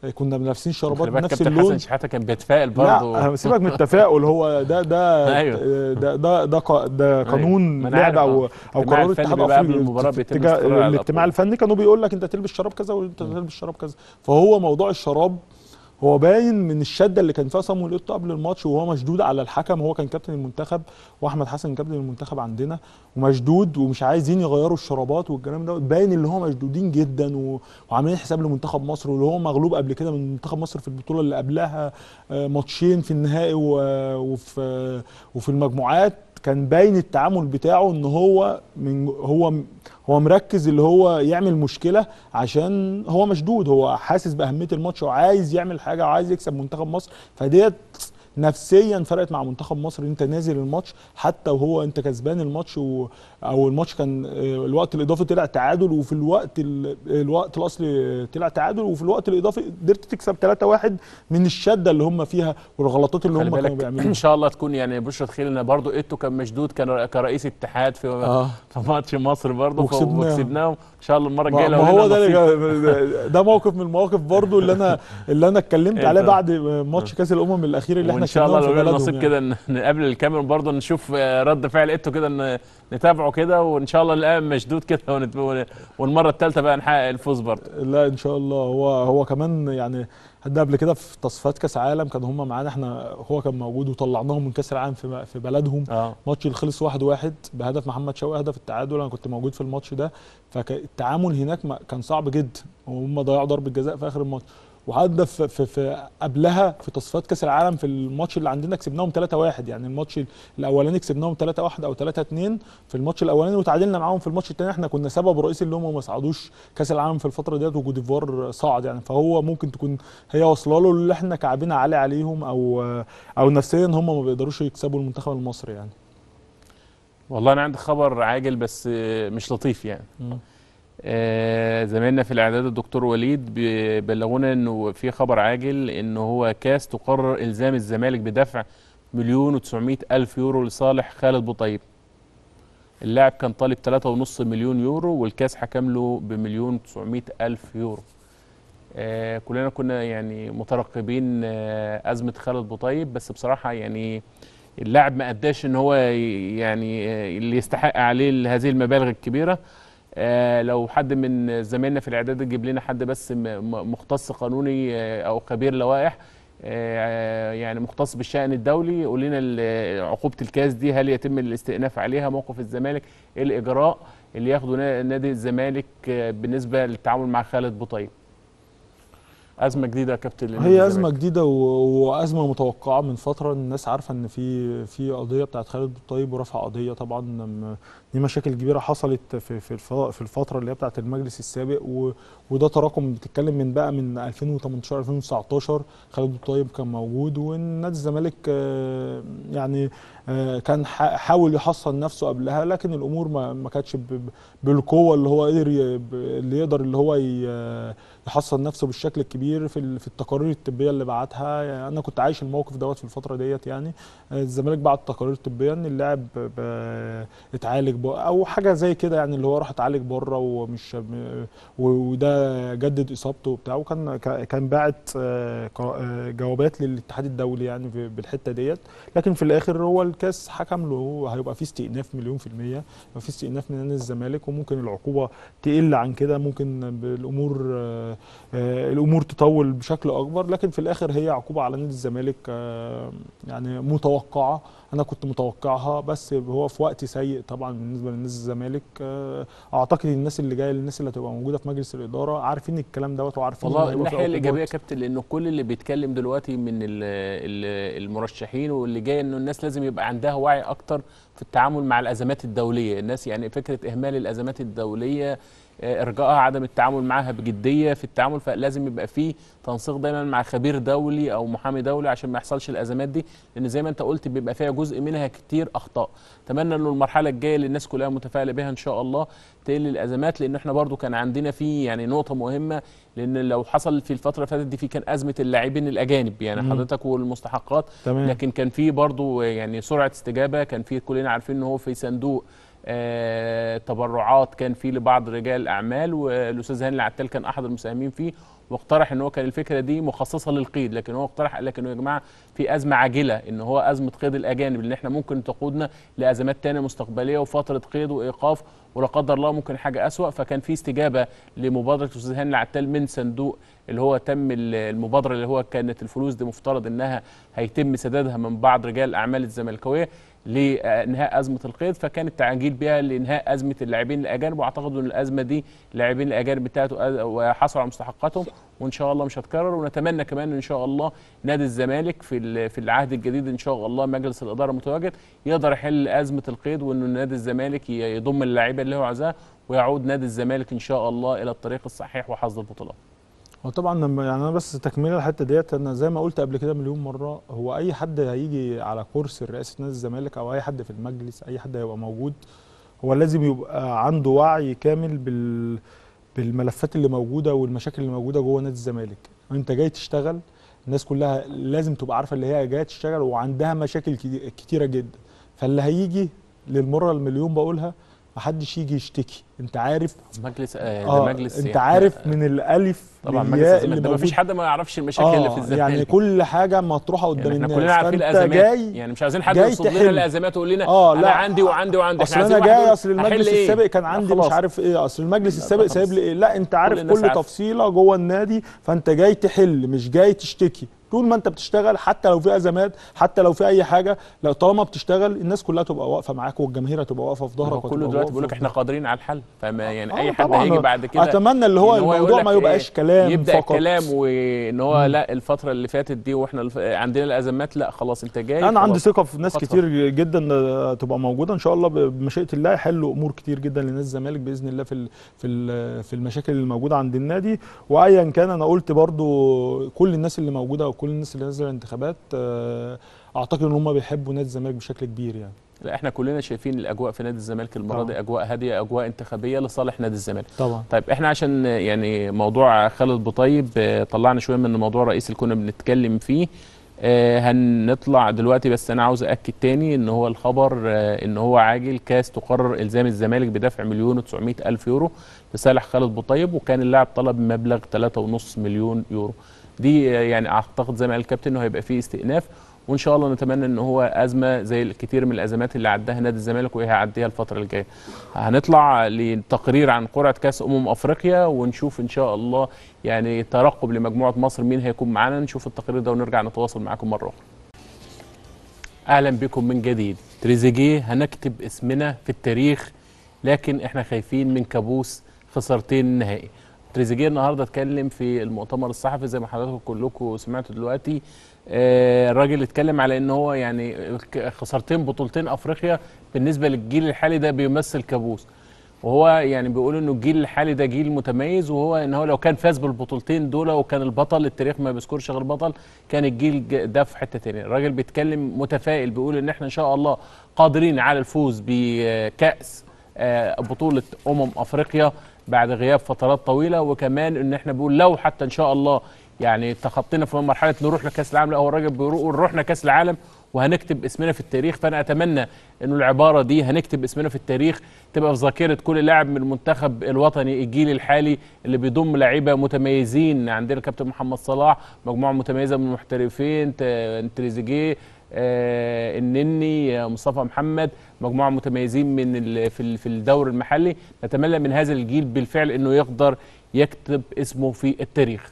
كنا لابسين شرابات خلي بالك بنفس كابتن اللون حسن شحاته كان بيتفائل برضه لا سيبك من التفاؤل هو ده ده أيوه. ده ده ده, قا- ده قانون ما أنا عارف، لعب او آه. او الاجتماع قرار الفني الاتحاد بيبقى قبل الافريقي المباراة في بيتم اتجاه- استقرار على الاجتماع الأطوال. الفني كانوا بيقول لك انت تلبس شراب كذا وانت تلبس شراب كذا فهو موضوع الشراب هو باين من الشده اللي كان فيها صامويل ايتو قبل الماتش وهو مشدود على الحكم هو كان كابتن المنتخب واحمد حسن كابتن المنتخب عندنا ومشدود ومش عايزين يغيروا الشرابات والكلام ده باين اللي هو مشدودين جدا و... وعاملين حساب لمنتخب مصر واللي هو مغلوب قبل كده من منتخب مصر في البطوله اللي قبلها آه، ماتشين في النهائي و... وفي وفي المجموعات كان باين التعامل بتاعه ان هو من هو هو مركز اللي هو يعمل مشكله عشان هو مشدود هو حاسس باهميه الماتش وعايز يعمل حاجه وعايز يكسب منتخب مصر فديت نفسيا فرقت مع منتخب مصر انت نازل الماتش حتى وهو انت كسبان الماتش و... او الماتش كان آه، الوقت الاضافي طلع تعادل وفي الوقت ال... الوقت الاصلي طلع تعادل وفي الوقت الاضافي قدرت تكسب 3-1 من الشده اللي هم فيها والغلطات اللي خلي هم كانوا بالك بيعملوها ان شاء الله تكون يعني بشرة خير ان برضه ايتو كان مشدود كان كرئيس اتحاد في اه في ماتش مصر برضه ف- وكسبناهم. وكسبناهم ان شاء الله المره ما الجايه لو ما هو لنا ده نصيب. اللي- ده موقف من المواقف برضو اللي انا اللي انا اتكلمت عليه إنت- بعد ماتش كاس الامم الاخير اللي احنا وان شاء الله كسبناهم لو في لنا بلدهم نصيب يعني. كده ن- نقابل الكاميرا برضه نشوف آه، رد فعل ايتو كده ن- نتابعه كده وان شاء الله نلاقيه مشدود كده ونت- ون- والمره الثالثه بقى نحقق الفوز برضه لا ان شاء الله هو هو كمان يعني حد قبل كده في تصفيات كاس عالم كان هم معانا احنا هو كان موجود وطلعناهم من كاس العالم في في بلدهم اه ماتش اللي خلص واحد واحد بهدف محمد شوقي هدف التعادل انا كنت موجود في الماتش ده فالتعامل هناك ما- كان صعب جدا وهم ضيعوا ضربه جزاء في اخر الماتش وحتى في, في, في قبلها في تصفيات كاس العالم في الماتش اللي عندنا كسبناهم 3-1 يعني الماتش الاولاني كسبناهم 3-1 او 3-2 في الماتش الاولاني وتعادلنا معاهم في الماتش الثاني احنا كنا سبب رئيسي اللي هم ما صعدوش كاس العالم في الفتره ديت وكوت ديفوار صعد يعني فهو ممكن تكون هي واصله له اللي احنا كعبين عالي عليهم او او نفسيا هم ما بيقدروش يكسبوا المنتخب المصري يعني والله انا عندي خبر عاجل بس آه، مش لطيف يعني آه، زميلنا في الاعداد الدكتور وليد بيبلغونا انه في خبر عاجل انه هو كاس تقرر الزام الزمالك بدفع مليون و900 الف يورو لصالح خالد بوطيب اللاعب كان طالب 3.5 مليون يورو والكاس حكم له بمليون و900 الف يورو آه كلنا كنا يعني مترقبين آه ازمه خالد بوطيب بس بصراحه يعني اللاعب ما اداش ان هو ي- يعني آه، اللي يستحق عليه هذه المبالغ الكبيره آه لو حد من زمايلنا في الاعداد يجيب لنا حد بس م- م- مختص قانوني آه، او خبير لوائح آه، يعني مختص بالشأن الدولي يقول لنا ال- عقوبة الكاس دي هل يتم الاستئناف عليها موقف الزمالك ايه الإجراء اللي ياخده نا- نادي الزمالك آه، بالنسبة للتعامل مع خالد بوطيب أزمة جديدة يا كابتن لنادي هي الزمالك. ازمه جديده و- وازمه متوقعه من فتره الناس عارفه ان في في قضيه بتاعت خالد الطيب ورفع قضيه طبعا م- دي مشاكل كبيره حصلت في في الف- في الفتره اللي هي بتاعت المجلس السابق و- وده تراكم بتتكلم من بقى من 2018 2019 خالد الطيب كان موجود والنادي الزمالك آه، يعني آه، كان ح- حاول يحصن نفسه قبلها لكن الامور ما ما كانتش ب- ب- بالقوه اللي هو قدر ي- ب- اللي يقدر اللي هو ي- يحصن نفسه بالشكل الكبير في ال- في التقارير الطبيه اللي بعتها يعني انا كنت عايش الموقف دوت في الفتره ديت يعني آه، الزمالك بعت تقارير طبيه ان اللاعب ب- اتعالج ب- او حاجه زي كده يعني اللي هو راح اتعالج بره ومش م- و- وده جدد اصابته وبتاع وكان كا- كان باعت آه، ق- آه، جوابات للاتحاد الدولي يعني في- بالحته ديت لكن في الاخر هو الكاس حكم له هو هيبقى في استئناف مليون في الميه هيبقى في استئناف من نادي الزمالك وممكن العقوبه تقل عن كده ممكن بالامور آه، آه، الامور تطول بشكل اكبر لكن في الاخر هي عقوبه على نادي الزمالك آه، يعني متوقعه انا كنت متوقعها بس هو في وقت سيء طبعا بالنسبه لنادي الزمالك آه، اعتقد الناس اللي جايه الناس اللي هتبقى موجوده في مجلس الاداره عارفين الكلام دوت وعارفين إن والله هيبقى في الناحيه الايجابيه يا عقوبات. كابتن لانه كل اللي بيتكلم دلوقتي من ال- ال- المرشحين واللي جاي انه الناس لازم يبقى عندها وعي اكتر في التعامل مع الازمات الدوليه الناس يعني فكره اهمال الازمات الدوليه آه، ارجائها عدم التعامل معها بجديه في التعامل فلازم يبقى فيه تنسيق دايما مع خبير دولي او محامي دولي عشان ما يحصلش الازمات دي لان زي ما انت قلت بيبقى فيها جزء منها كتير اخطاء اتمنى انه المرحله الجايه اللي الناس كلها متفائله بها ان شاء الله تقل الازمات لان احنا برضو كان عندنا في يعني نقطه مهمه لان لو حصل في الفتره اللي فاتت دي في كان ازمه اللاعبين الاجانب يعني مم. حضرتك والمستحقات تمام لكن كان في برضو يعني سرعه استجابه كان في كلنا عارفين ان هو في صندوق آه تبرعات كان في لبعض رجال الاعمال والاستاذ هاني العتال كان احد المساهمين فيه واقترح ان هو كان الفكره دي مخصصه للقيد لكن هو اقترح قال لك انه يا جماعه في ازمه عاجله ان هو ازمه قيد الاجانب ان احنا ممكن تقودنا لازمات تانية مستقبليه وفتره قيد وايقاف ولا قدر الله ممكن حاجه اسوا فكان في استجابه لمبادره الاستاذ هاني العتال من صندوق اللي هو تم ال- المبادره اللي هو كانت الفلوس دي مفترض انها هيتم سدادها من بعض رجال الاعمال الزملكاويه لانهاء ازمه القيد فكان التعجيل بها لانهاء ازمه اللاعبين الاجانب واعتقد ان الازمه دي اللاعبين الاجانب بتاعته أز- وحصلوا على مستحقاتهم وان شاء الله مش هتكرر ونتمنى كمان ان شاء الله نادي الزمالك في ال- في العهد الجديد ان شاء الله مجلس الاداره المتواجد يقدر يحل ازمه القيد وانه نادي الزمالك ي- يضم اللاعيبه اللي هو عايزاها ويعود نادي الزمالك ان شاء الله الى الطريق الصحيح وحصد البطولات وطبعا لما يعني انا بس تكمله الحته ديت انا زي ما قلت قبل كده مليون مره هو اي حد هيجي على كرسي رئاسه نادي الزمالك او اي حد في المجلس اي حد هيبقى موجود هو لازم يبقى عنده وعي كامل بال بالملفات اللي موجوده والمشاكل اللي موجوده جوه نادي الزمالك انت جاي تشتغل الناس كلها لازم تبقى عارفه اللي هي جايه تشتغل وعندها مشاكل كتي- كتيره جدا فاللي هيجي للمره المليون بقولها محدش يجي يشتكي انت عارف مجلس آه ده اه مجلس انت يعني عارف من الالف طبعا مجلس للياء الزمالك ده ما فيش موجود. حد ما يعرفش المشاكل اللي في الزمالك يعني كل حاجه مطروحه قدام يعني احنا الناس كلنا عارفين فأنت الازمات جاي يعني مش عايزين حد جاي يرصد لنا تحل. الازمات ويقول لنا اه انا لا عندي وعندي وعندي اصل احنا انا عايزين واحد جاي يقول اصل هحل المجلس إيه؟ السابق كان لا عندي خلاص. مش عارف ايه اصل المجلس لا، السابق خلاص. سايب لي ايه لا انت عارف الناس كل عارفة. تفصيله جوه النادي فانت جاي تحل مش جاي تشتكي طول ما انت بتشتغل حتى لو في ازمات حتى لو في اي حاجه لو طالما بتشتغل الناس كلها تبقى واقفه معاك والجماهير هتبقى واقفه في هو ظهرك كله وهتبقى دلوقتي واقفة بيقول لك في احنا قادرين على الحل فما يعني آه اي حد طبعاً. هيجي بعد كده اتمنى اللي هو إن يقول الموضوع لك ما يبقاش إيه، كلام يبدا فقط كلام وان هو لا الفتره اللي فاتت دي واحنا الف... عندنا الازمات لا خلاص انت جاي انا عندي خلاص. ثقه في ناس خطوة. كتير جدا آه، تبقى موجوده ان شاء الله ب- بمشيئه الله يحلوا امور كتير جدا لنادي الزمالك باذن الله في ال- في ال- في المشاكل اللي موجوده عند النادي وايا كان انا قلت برضو كل الناس اللي موجوده وكل الناس اللي نازله الانتخابات آه، اعتقد ان هم بيحبوا نادي الزمالك بشكل كبير يعني لا احنا كلنا شايفين الاجواء في نادي الزمالك المره طبعاً. دي اجواء هاديه اجواء انتخابيه لصالح نادي الزمالك طبعا طيب احنا عشان يعني موضوع خالد بوطيب آه، طلعنا شويه من الموضوع الرئيسي اللي كنا بنتكلم فيه آه، هنطلع دلوقتي بس انا عاوز اكد تاني ان هو الخبر آه، ان هو عاجل كاس تقرر الزام الزمالك بدفع مليون و900 الف يورو لصالح خالد بوطيب وكان اللاعب طلب مبلغ 3.5 مليون يورو دي آه، يعني اعتقد زي ما قال الكابتن انه هيبقى فيه استئناف وان شاء الله نتمنى ان هو ازمه زي الكثير من الازمات اللي عداها نادي الزمالك وهي هيعديها الفتره الجايه هنطلع لتقرير عن قرعه كاس امم افريقيا ونشوف ان شاء الله يعني ترقب لمجموعه مصر مين هيكون معانا نشوف التقرير ده ونرجع نتواصل معاكم مره اخرى اهلا بكم من جديد تريزيجيه هنكتب اسمنا في التاريخ لكن احنا خايفين من كابوس خسارتين النهائي تريزيجيه النهارده اتكلم في المؤتمر الصحفي زي ما حضراتكم كلكم سمعتوا دلوقتي آه، الراجل اتكلم على ان هو يعني ك- خسارتين بطولتين افريقيا بالنسبه للجيل الحالي ده بيمثل كابوس وهو يعني بيقول انه الجيل الحالي ده جيل متميز وهو ان هو لو كان فاز بالبطولتين دول وكان البطل التاريخ ما بيذكرش غير بطل كان الجيل ج- ده في حته تانية الراجل بيتكلم متفائل بيقول ان احنا ان شاء الله قادرين على الفوز بكاس آه، بطوله امم افريقيا بعد غياب فترات طويله وكمان ان احنا بيقول لو حتى ان شاء الله يعني تخطينا في مرحله نروح لكاس العالم لا هو الراجل بيقول رحنا كاس العالم وهنكتب اسمنا في التاريخ فانا اتمنى انه العباره دي هنكتب اسمنا في التاريخ تبقى في ذاكره كل لاعب من المنتخب الوطني الجيل الحالي اللي بيضم لعيبه متميزين عندنا الكابتن محمد صلاح مجموعه متميزه من المحترفين ت- تريزيجيه آه، النني آه، مصطفى محمد مجموعه متميزين من ال- في ال- في الدوري المحلي نتمنى من هذا الجيل بالفعل انه يقدر يكتب اسمه في التاريخ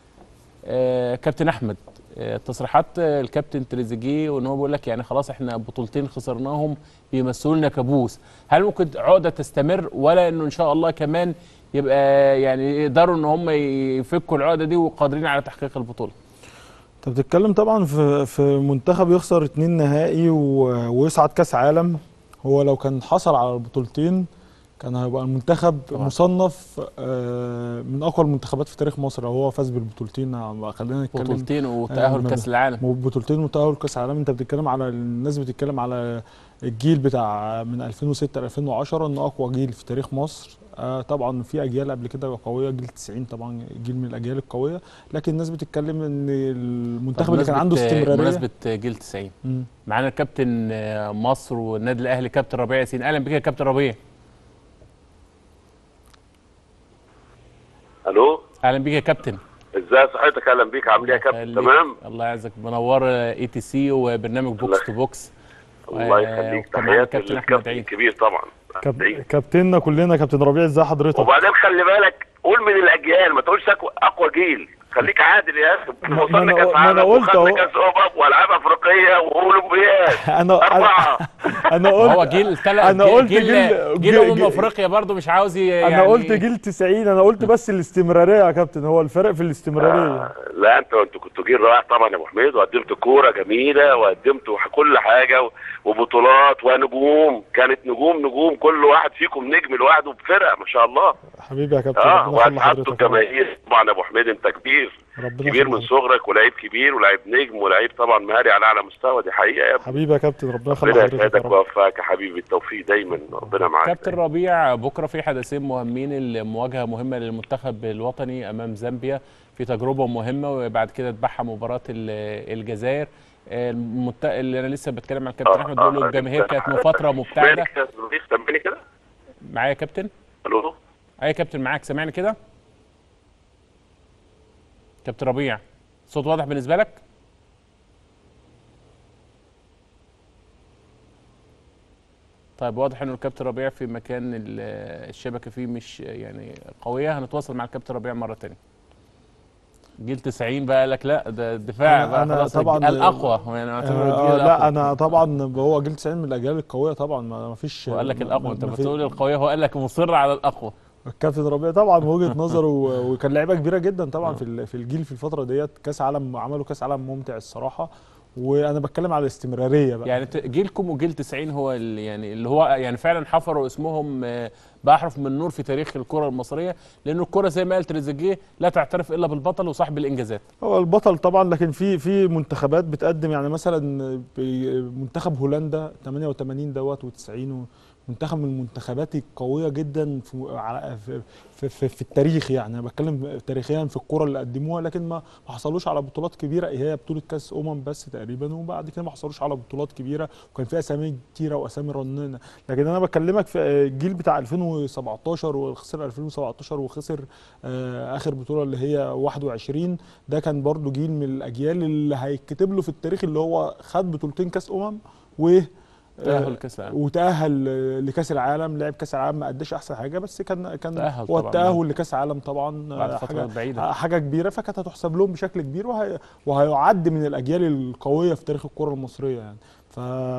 آه، كابتن احمد آه، تصريحات آه، الكابتن تريزيجيه وان هو بيقول لك يعني خلاص احنا بطولتين خسرناهم بيمثلوا لنا كابوس هل ممكن عقده تستمر ولا انه ان شاء الله كمان يبقى يعني يقدروا ان هم يفكوا العقده دي وقادرين على تحقيق البطوله انت بتتكلم طبعا في في منتخب يخسر اتنين نهائي و- ويصعد كاس عالم هو لو كان حصل على البطولتين كان هيبقى المنتخب طبعا. مصنف آه، من اقوى المنتخبات في تاريخ مصر لو هو فاز بالبطولتين آه، خلينا نتكلم بطولتين وتاهل آه، كاس العالم بطولتين وتأهل كاس عالم انت بتتكلم على الناس بتتكلم على الجيل بتاع من 2006 ل 2010 انه اقوى جيل في تاريخ مصر آه طبعا في اجيال قبل كده قويه جيل 90 طبعا جيل من الاجيال القويه لكن الناس بتتكلم ان المنتخب اللي كان عنده استمراريه بمناسبه جيل 90 مم. معانا الكابتن آه، مصر والنادي الاهلي كابتن ربيع ياسين اهلا بك يا كابتن ربيع الو اهلا بك يا كابتن ازاي صحتك اهلا بيك عامل ايه يا كابتن يخليك. تمام الله يعزك منور اي تي سي وبرنامج بوكس تو بوكس الله آه، يخليك وكمان تحياتي كابتن أحمد للكابتن عيد. الكبير طبعا كاب... عيد. كابتننا كلنا كابتن ربيع ازي حضرتك وبعدين خلي بالك قول من الاجيال ما تقولش أقوى- اقوى جيل خليك عادل يا اخي ما وصلنا أنا- كاس ما أنا عالم قلت أهو. وخدنا كاس امم والعاب افريقيه واولمبياد انا اربعه انا قلت هو جيل تلا أنا قلت جيل جيل- جيل جيل- امم افريقيا برضه مش عاوز ي- يعني انا قلت جيل 90 انا قلت بس الاستمراريه يا كابتن هو الفرق في الاستمراريه لا انت انتوا كنتوا جيل رائع طبعا يا ابو حميد وقدمتوا كوره جميله وقدمتوا كل حاجه و- وبطولات ونجوم كانت نجوم نجوم كل واحد فيكم نجم لوحده بفرقه ما شاء الله حبيبي يا كابتن اه ربنا يخلي واسعدتوا حضرتك يا رب. الجماهير طبعا يا ابو حميد انت كبير ربنا كبير يخلي من حضرتك. صغرك ولاعيب كبير ولاعيب نجم ولاعيب طبعا مهاري على اعلى مستوى دي حقيقه يا ابني حبيبي يا كابتن ربنا يخلي ربنا حضرتك يا يسعدك رب ويوفقك يا حبيبي التوفيق دايما ربنا معاك كابتن ربيع بكره في حدثين مهمين المواجهه مهمه للمنتخب الوطني امام زامبيا في تجربه مهمه وبعد كده تبعها مباراه ال- الجزائر المت... اللي انا لسه بتكلم مع الكابتن احمد بقول له الجماهير كانت من فتره مبتعده سامعني كده يا صديقي؟ سامعني كده معايا يا كابتن الو اي يا كابتن معاك سامعني كده كابتن ربيع صوت واضح بالنسبه لك طيب واضح انه الكابتن ربيع في مكان ال- الشبكه فيه مش يعني قويه هنتواصل مع الكابتن ربيع مره تانية جيل 90 بقى قال لك لا ده الدفاع أنا- بقى أنا خلاص طبعاً- الاقوى يعني اعتبره آه الجيل لا الأقوى. انا طبعا هو جيل 90 من الاجيال القويه طبعا ما ما فيش هو قال لك ما- الاقوى ما- انت ما في- بتقول القويه هو قال لك مصر على الاقوى الكابتن ربيع طبعا وجهه نظره و- وكان لعيبه كبيره جدا طبعا في ال- في الجيل في الفتره ديت كاس عالم عملوا كاس عالم ممتع الصراحه وانا بتكلم على الاستمراريه بقى يعني ت- جيلكم وجيل 90 هو اللي يعني اللي هو يعني فعلا حفروا اسمهم آه، باحرف من نور في تاريخ الكره المصريه لان الكره زي ما قال تريزيجيه لا تعترف الا بالبطل وصاحب الانجازات هو البطل طبعا لكن في في منتخبات بتقدم يعني مثلا بي- منتخب هولندا 88 دوت و90 منتخب من المنتخبات القويه جدا في على- في, في, في, في التاريخ يعني انا بتكلم تاريخيا في الكره اللي قدموها لكن ما ما حصلوش على بطولات كبيره هي بطوله كاس امم بس تقريبا وبعد كده ما حصلوش على بطولات كبيره وكان في اسامي كتيره واسامي رنانه لكن انا بكلمك في الجيل بتاع 2017 وخسر 2017 وخسر آه، اخر بطوله اللي هي 21 ده كان برضو جيل من الاجيال اللي هيتكتب له في التاريخ اللي هو خد بطولتين كاس امم و تاهل كاس العالم وتاهل آه، لكاس العالم لعب كاس العالم ما قدش احسن حاجه بس كان كان تأهل هو طبعاً. التاهل لكاس العالم طبعا بعد آه، فترات حاجه بعيده حاجه كبيره فكانت هتحسب لهم بشكل كبير وهي وهيعد من الاجيال القويه في تاريخ الكره المصريه يعني ف...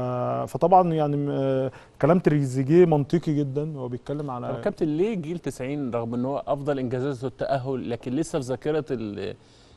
فطبعا يعني م- آه، كلام تريزيجيه منطقي جدا هو بيتكلم طب على كابتن ليه جيل 90 رغم ان هو افضل انجازاته التاهل لكن لسه في ذاكره ال-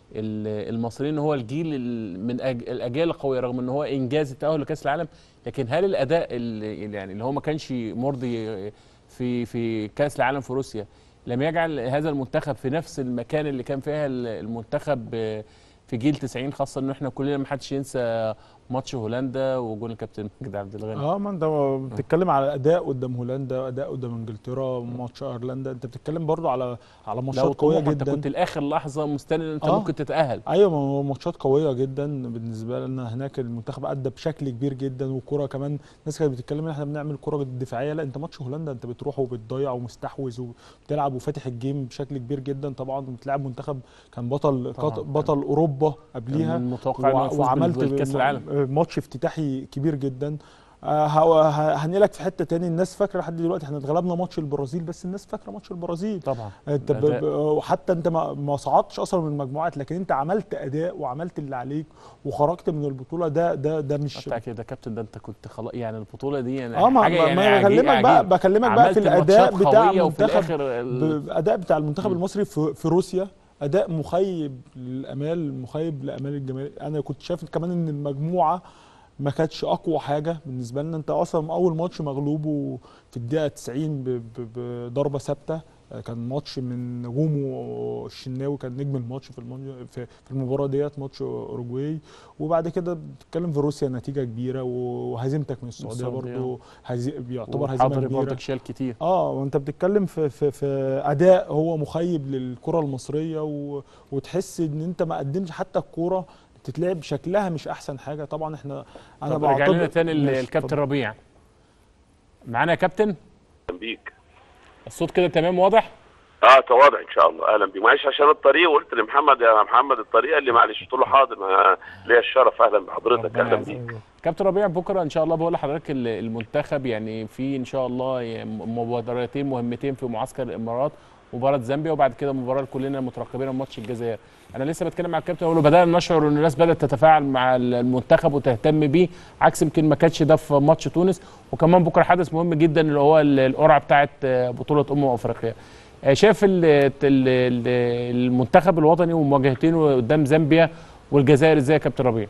ال- المصريين هو الجيل ال- من أج- الاجيال القويه رغم ان هو انجاز التاهل لكاس العالم لكن هل الاداء اللي يعني اللي هو ما كانش مرضي في في كاس العالم في روسيا لم يجعل هذا المنتخب في نفس المكان اللي كان فيها ال- المنتخب في جيل 90 خاصه ان احنا كلنا ما حدش ينسى ماتش هولندا وجول الكابتن مجدي عبد الغني اه ما انت بتتكلم على اداء قدام هولندا اداء قدام انجلترا ماتش ايرلندا انت بتتكلم برضو على على لو ماتشات قويه طموح انت جدا كنت لاخر لحظه مستني ان انت آه. ممكن تتاهل ايوه ما هو ماتشات قويه جدا بالنسبه لنا هناك المنتخب ادى بشكل كبير جدا وكره كمان الناس كانت بتتكلم ان احنا بنعمل كره دفاعيه لا انت ماتش هولندا انت بتروح وبتضيع ومستحوذ وبتلعب وفاتح الجيم بشكل كبير جدا طبعا بتلعب منتخب كان بطل طبعاً. قط- بطل اوروبا قبليها كان متوقع انه وع- يفوز وعملت بالكاس م- العالم ماتش افتتاحي كبير جدا آه، ه- ه- هنقلك في حته تاني الناس فاكره لحد دلوقتي احنا اتغلبنا ماتش البرازيل بس الناس فاكره ماتش البرازيل طبعا انت ب... الأداء. ب... وحتى انت ما... ما صعدتش اصلا من المجموعات لكن انت عملت اداء وعملت اللي عليك وخرجت من البطوله ده ده ده مش بتاع كده كابتن ده انت كنت خلاص يعني البطوله دي يعني اه ما, حاجه ما, يعني ما عجيب- بكلمك بقى عجيب. بكلمك بقى في عملت الاداء ماتشات بتاع قوية وفي المنتخب الاخر ال- الاداء بتاع المنتخب مم. المصري في, في روسيا اداء مخيب للامال مخيب لامال الجماهير انا كنت شايف كمان ان المجموعه ما كانتش اقوى حاجه بالنسبه لنا انت اصلا اول ماتش مغلوب في الدقيقه 90 ب- ب- بضربه ثابته كان ماتش من نجومه الشناوي كان نجم الماتش في الماتش في في المباراه ديت ماتش اوروجواي وبعد كده بتتكلم في روسيا نتيجه كبيره وهزيمتك من السعوديه السعودية. برضو هزي... بيعتبر هزيمه وحضري كبيره برضك شال كتير اه وانت بتتكلم في في في اداء هو مخيب للكره المصريه و... وتحس ان انت ما قدمش حتى الكوره تتلعب شكلها مش احسن حاجه طبعا احنا انا طب رجع لنا تاني ال- ماشي، الكابتن اتفضل. ربيع معانا يا كابتن بيك الصوت كده تمام واضح اه تواضع ان شاء الله اهلا بيه معلش عشان الطريق وقلت لمحمد يا محمد الطريق قال لي معلش قلت له حاضر ما ليا الشرف اهلا بحضرتك ربنا اهلا بيك يعزك. كابتن ربيع بكره ان شاء الله بقول لحضرتك ال- المنتخب يعني في ان شاء الله يعني مبادرتين مهمتين في معسكر الامارات مباراه زامبيا وبعد كده مباراه كلنا مترقبين ماتش الجزائر انا لسه بتكلم مع الكابتن اقول له بدانا نشعر ان الناس بدات تتفاعل مع المنتخب وتهتم بيه عكس يمكن ما كانش ده في ماتش تونس وكمان بكره حدث مهم جدا اللي هو ال- القرعه بتاعه بطوله امم افريقيا آه، شايف ال- ال- ال- المنتخب الوطني ومواجهتين قدام زامبيا والجزائر ازاي يا كابتن ربيع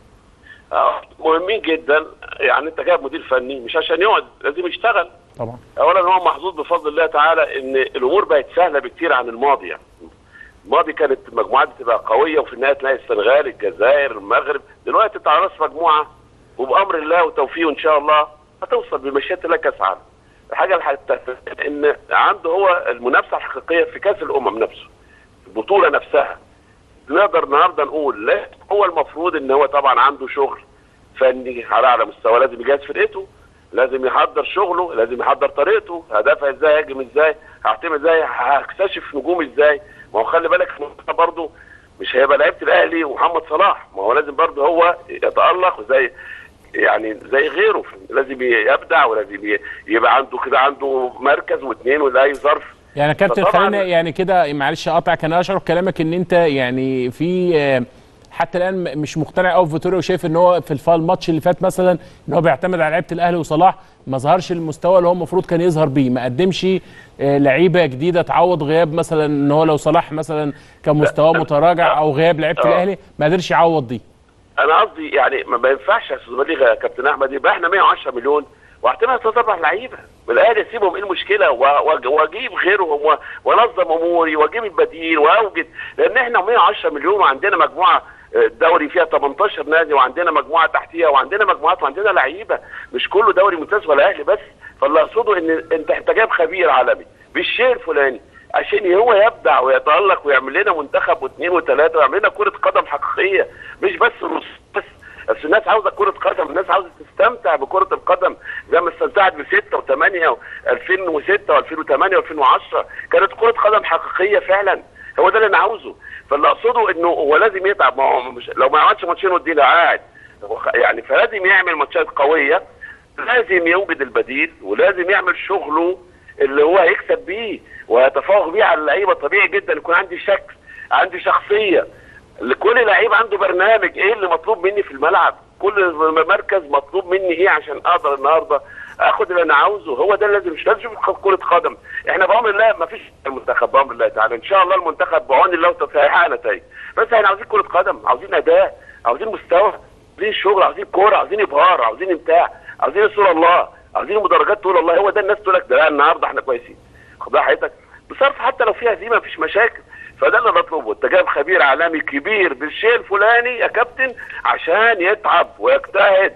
آه مهمين جدا يعني انت جايب مدير فني مش عشان يقعد لازم يشتغل طبعا اولا هو محظوظ بفضل الله تعالى ان الامور بقت سهله بكتير عن الماضي يعني الماضي كانت المجموعات بتبقى قويه وفي النهايه تلاقي السنغال الجزائر المغرب دلوقتي انت على راس مجموعه وبامر الله وتوفيقه ان شاء الله هتوصل بمشيئه الله كاس عالم الحاجه الحقيقيه ان عنده هو المنافسه الحقيقيه في كاس الامم نفسه البطوله نفسها نقدر النهارده نقول لا هو المفروض ان هو طبعا عنده شغل فني على اعلى مستوى لازم يجهز فرقته لازم يحضر شغله لازم يحضر طريقته هدافع ازاي هاجم ازاي هعتمد ازاي هكتشف نجوم ازاي ما هو خلي بالك المنتخب برضه مش هيبقى لعيبه الاهلي ومحمد صلاح ما هو لازم برضه هو يتالق زي يعني زي غيره لازم يبدع ولازم ي- يبقى عنده كده عنده مركز واثنين ولا اي ظرف يعني يا كابتن فطبعاً- خلينا يعني كده معلش اقطعك انا اشعر كلامك ان انت يعني في آه، حتى الان م- مش مقتنع قوي بفيتوريا وشايف ان هو في الفا- الماتش اللي فات مثلا ان هو بيعتمد على لعيبه الاهلي وصلاح ما ظهرش المستوى اللي هو المفروض كان يظهر بيه ما قدمش آه، لعيبه جديده تعوض غياب مثلا ان هو لو صلاح مثلا كان مستواه متراجع او غياب لعيبه آه. الاهلي ما قدرش يعوض دي انا قصدي يعني ما ما ينفعش يا استاذ بليغ يا كابتن احمد يبقى احنا 110 مليون واعتمد ثلاث اربع لعيبه والاهلي اسيبهم ايه المشكله و- و- واجيب غيرهم و- وانظم اموري واجيب البديل واوجد لان احنا 110 مليون وعندنا مجموعه آه، الدوري فيها 18 نادي وعندنا مجموعه تحتيها وعندنا مجموعات وعندنا لعيبه مش كله دوري ممتاز ولا اهلي بس فاللي اقصده ان انت انت جايب خبير عالمي بالشيء الفلاني عشان هو يبدع ويتالق ويعمل لنا منتخب واثنين وثلاثه ويعمل لنا كره قدم حقيقيه مش بس رص بس بس الناس عاوزه كره قدم الناس عاوزه تستمتع بكره القدم زي ما استمتعت ب 6 و8 و2006 و2008 و2010 كانت كره قدم حقيقيه فعلا هو ده اللي انا عاوزه فاللي اقصده انه هو لازم يتعب ما هو مش لو ما عملش ماتشين والدنيا قاعد هو خ- يعني فلازم يعمل ماتشات قويه لازم يوجد البديل ولازم يعمل شغله اللي هو هيكسب بيه ويتفوق بيه على اللعيبه طبيعي جدا يكون عندي شكل عندي شخصيه لكل لعيب عنده برنامج ايه اللي مطلوب مني في الملعب كل مركز مطلوب مني ايه عشان اقدر النهارده اخد اللي انا عاوزه هو ده اللي لازم مش لازم يبقى كره قدم احنا بامر الله ما فيش المنتخب بامر الله تعالى ان شاء الله المنتخب بعون الله وتوفيقه هيحقق نتائج بس احنا عاوزين كره قدم عاوزين اداء عاوزين مستوى عاوزين شغل عاوزين كوره عاوزين ابهار عاوزين امتاع عاوزين رسول الله عاوزين مدرجات تقول الله هو ده الناس تقول لك ده لا النهارده احنا كويسين خد بال حضرتك بصرف حتى لو فيها هزيمه مفيش مشاكل فده اللي بطلبه انت جايب خبير عالمي كبير بالشيء الفلاني يا كابتن عشان يتعب ويجتهد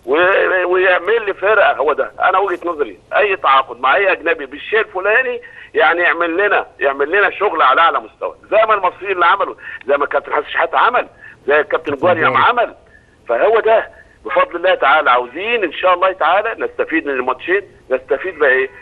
و- ويعمل لي فرقه هو ده انا وجهه نظري اي تعاقد مع اي اجنبي بالشيء الفلاني يعني يعمل لنا يعمل لنا شغل على اعلى مستوى زي ما المصريين اللي عملوا زي ما الكابتن حسن شحاته عمل زي الكابتن جوهري جوهري. عمل فهو ده بفضل الله تعالى عاوزين ان شاء الله تعالى نستفيد من الماتشين نستفيد بقى ايه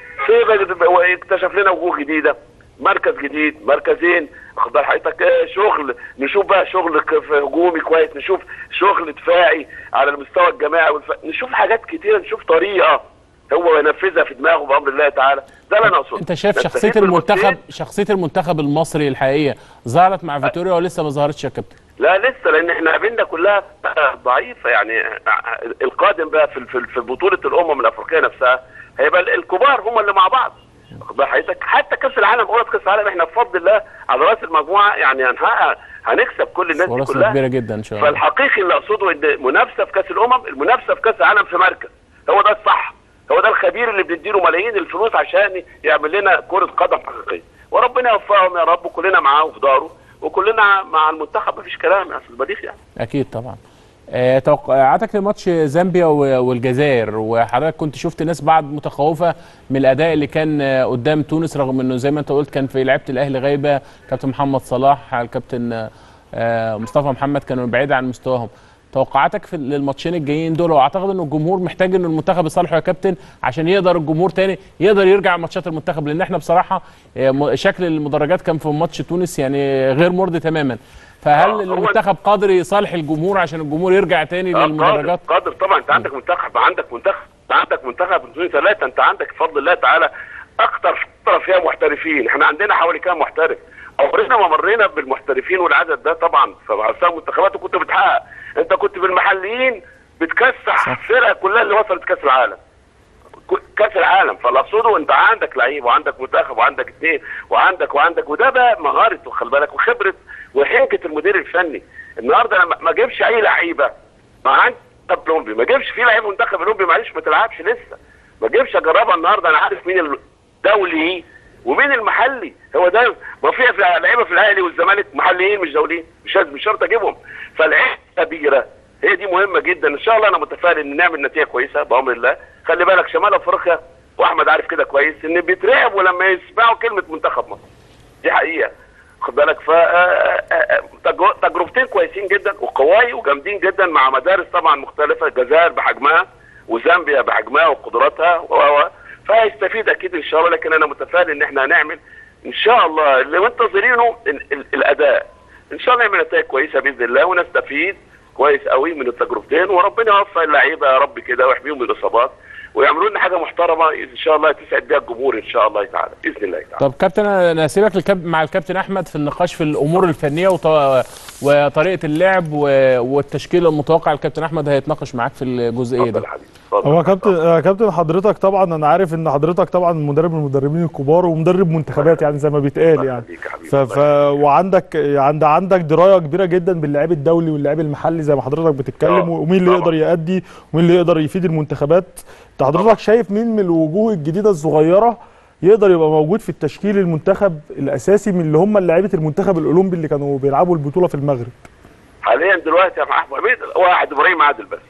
في اكتشف لنا وجوه جديده مركز جديد مركزين واخد بال حضرتك آه، شغل نشوف بقى شغل ك- في هجومي كويس نشوف شغل دفاعي على المستوى الجماعي والف... نشوف حاجات كتيره نشوف طريقه هو ينفذها في دماغه بامر الله تعالى ده اللي انا اقصده انت شايف نستفيد شخصيه من المنتخب الماتشين. شخصيه المنتخب المصري الحقيقيه ظهرت مع فيتوريا ولسه ما ظهرتش يا كابتن لا لسه لان احنا قابلنا كلها ضعيفه يعني القادم بقى في في في بطوله الامم الافريقيه نفسها هيبقى الكبار هم اللي مع بعض واخد بال حضرتك حتى كاس العالم اولى كاس العالم احنا بفضل الله على راس المجموعه يعني هنحقق هنكسب كل الناس دي فرصه كلها كبيره جدا ان شاء الله فالحقيقي اللي اقصده ان منافسه في كاس الامم المنافسه في كاس العالم في مركز هو ده الصح هو ده الخبير اللي بنديله ملايين الفلوس عشان يعمل لنا كره قدم حقيقيه وربنا يوفقهم يا رب كلنا معاه في داره وكلنا مع المنتخب مفيش كلام يا استاذ بديخ يعني اكيد طبعا آه، توقعاتك لماتش زامبيا و- والجزائر وحضرتك كنت شفت ناس بعض متخوفه من الاداء اللي كان آه، قدام تونس رغم انه زي ما انت قلت كان في لعيبه الاهلي غايبه كابتن محمد صلاح الكابتن آه، مصطفى محمد كانوا بعيد عن مستواهم توقعاتك في الماتشين الجايين دول واعتقد ان الجمهور محتاج ان المنتخب يصالحه يا كابتن عشان يقدر الجمهور تاني يقدر يرجع ماتشات المنتخب لان احنا بصراحه آه، م- شكل المدرجات كان في ماتش تونس يعني غير مرضي تماما فهل آه، هو- المنتخب قادر يصالح الجمهور عشان الجمهور يرجع تاني آه، للمدرجات قادر قادر طبعا انت عندك منتخب عندك منتخب انت عندك منتخب من ثلاثه انت عندك بفضل الله تعالى اكتر فتره فيها محترفين احنا عندنا حوالي كام محترف عمرنا ما مرينا بالمحترفين والعدد ده طبعا فعشان المنتخبات كنت بتحقق انت كنت بالمحليين بتكسح فرقه كلها اللي وصلت كاس العالم ك- كاس العالم فاللي اقصده انت عندك لعيب وعندك منتخب وعندك اثنين وعندك وعندك وده بقى مهاره وخلي بالك وخبره وحنكه المدير الفني النهارده انا ما- ما اجيبش اي لعيبه ما عندي منتخب اولمبي ما اجيبش في لعيب منتخب اولمبي معلش ما تلعبش لسه ما اجيبش اجربها النهارده انا عارف مين الدولي ومين المحلي هو ده ما في في لعيبه في الاهلي والزمالك محليين مش دوليين مش لازم- مش شرط اجيبهم فالعيب كبيره هي دي مهمه جدا ان شاء الله انا متفائل ان نعمل نتيجه كويسه بامر الله خلي بالك شمال افريقيا واحمد عارف كده كويس ان بيترعبوا لما يسمعوا كلمه منتخب مصر دي حقيقه خد بالك ف آه، آه، آه، تجر- تجربتين كويسين جدا وقواي وجامدين جدا مع مدارس طبعا مختلفه الجزائر بحجمها وزامبيا بحجمها وقدراتها و و- فهيستفيد اكيد ان شاء الله لكن انا متفائل ان احنا هنعمل ان شاء الله اللي منتظرينه ال- ال- الاداء ان شاء الله نعمل نتائج كويسه باذن الله ونستفيد كويس قوي من التجربتين وربنا يوفق اللعيبه يا رب كده ويحميهم من الاصابات ويعملوا لنا حاجه محترمه ان شاء الله تسعد بيها الجمهور ان شاء الله تعالى باذن الله تعالى طب كابتن انا هسيبك الكاب... مع الكابتن احمد في النقاش في الامور الفنيه وط... وطريقه اللعب و... والتشكيل المتوقع الكابتن احمد هيتناقش معاك في الجزئيه اتفضل ده يا حبيبي اتفضل هو يا كابتن آه، كابتن حضرتك طبعا انا عارف ان حضرتك طبعا مدرب من المدربين الكبار ومدرب منتخبات يعني زي ما بيتقال الله يعني يخليك يا حبيبي، ف... الله ف... وعندك عند عندك درايه كبيره جدا باللاعب الدولي واللاعب المحلي زي ما حضرتك بتتكلم آه، ومين اللي طبعاً. يقدر يأدي ومين اللي يقدر يفيد المنتخبات انت حضرتك شايف مين من الوجوه الجديده الصغيره يقدر يبقى موجود في التشكيل المنتخب الاساسي من اللي هم لاعيبه المنتخب الاولمبي اللي كانوا بيلعبوا البطوله في المغرب حاليا دلوقتي يا احمد حميد واحد ابراهيم عادل بس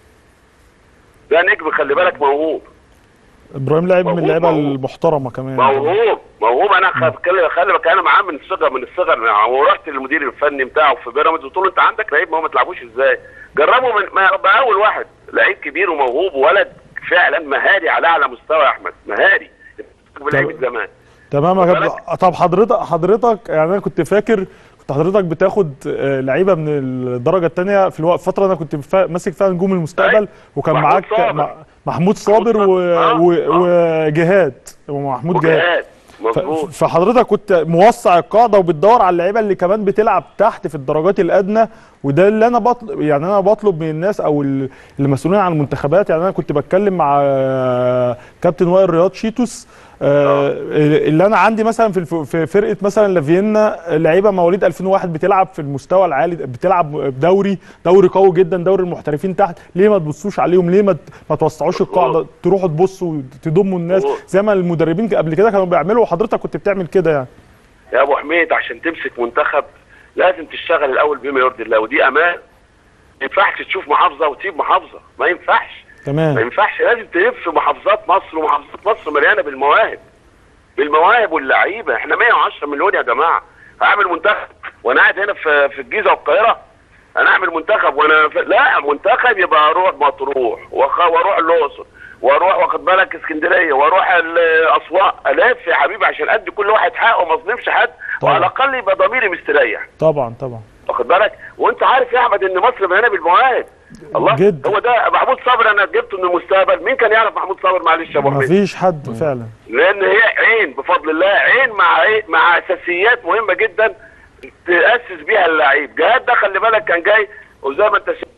ده نجم خلي بالك موهوب ابراهيم لاعب من موهوب، اللعيبه موهوب. المحترمه كمان موهوب موهوب انا خلي خلي بالك انا معاه من الصغر من الصغر ورحت للمدير الفني بتاعه في بيراميدز قلت له انت عندك لعيب ما هو ما تلعبوش ازاي جربه من ما بقى اول واحد لعيب كبير وموهوب وولد فعلا مهاري على اعلى مستوى يا احمد مهاري بلعيبه زمان تمام يا خد كابتن طب حضرتك حضرتك يعني انا كنت فاكر كنت حضرتك بتاخد آه، لعيبه من الدرجه الثانيه في الوقت فتره انا كنت فا- ماسك فيها نجوم المستقبل أيوة. وكان محمود معاك صابر. مع- محمود صابر و... محمود صابر. و... آه. وجهاد ومحمود جهاد وجهاد ف- مظبوط فحضرتك كنت موسع القاعده وبتدور على اللعيبه اللي كمان بتلعب تحت في الدرجات الادنى وده اللي انا بطلب يعني انا بطلب من الناس او ال- اللي مسؤولين عن المنتخبات يعني انا كنت بتكلم مع آه، كابتن وائل رياض شيتوس آه، اللي انا عندي مثلا في الف- في فرقه مثلا لافيينا لعيبه مواليد 2001 بتلعب في المستوى العالي بتلعب دوري دوري قوي جدا دوري المحترفين تحت ليه ما تبصوش عليهم ليه ما ت- ما توسعوش القاعده تروحوا تبصوا تضموا الناس مظبوط. زي ما المدربين قبل كده كانوا بيعملوا وحضرتك كنت بتعمل كده يعني يا ابو حميد عشان تمسك منتخب لازم تشتغل الاول بما يرضي الله ودي امان ما ينفعش تشوف محافظه وتسيب محافظه ما ينفعش ما تمام ينفعش لازم تلف محافظات مصر ومحافظات مصر مليانه بالمواهب بالمواهب واللعيبه احنا 110 مليون يا جماعه هعمل منتخب وانا قاعد هنا في في الجيزه والقاهره انا اعمل منتخب وانا في... لا منتخب يبقى اروح مطروح وأخ... واروح الاقصر واروح واخد بالك اسكندريه واروح ال- اسوان الف يا حبيبي عشان ادي كل واحد حقه وما اظلمش حد طبعا. وعلى الاقل يبقى ضميري مستريح طبعا طبعا واخد بالك وانت عارف يا احمد ان مصر مليانه بالمواهب الله جدا. هو ده محمود صابر انا جبته من المستقبل مين كان يعرف محمود صابر معلش يا ابو حميد مفيش حد فعلا لان هي عين بفضل الله عين مع عين مع اساسيات مهمه جدا تاسس بيها اللعيب جهاد ده خلي بالك كان جاي وزي ما انت شايف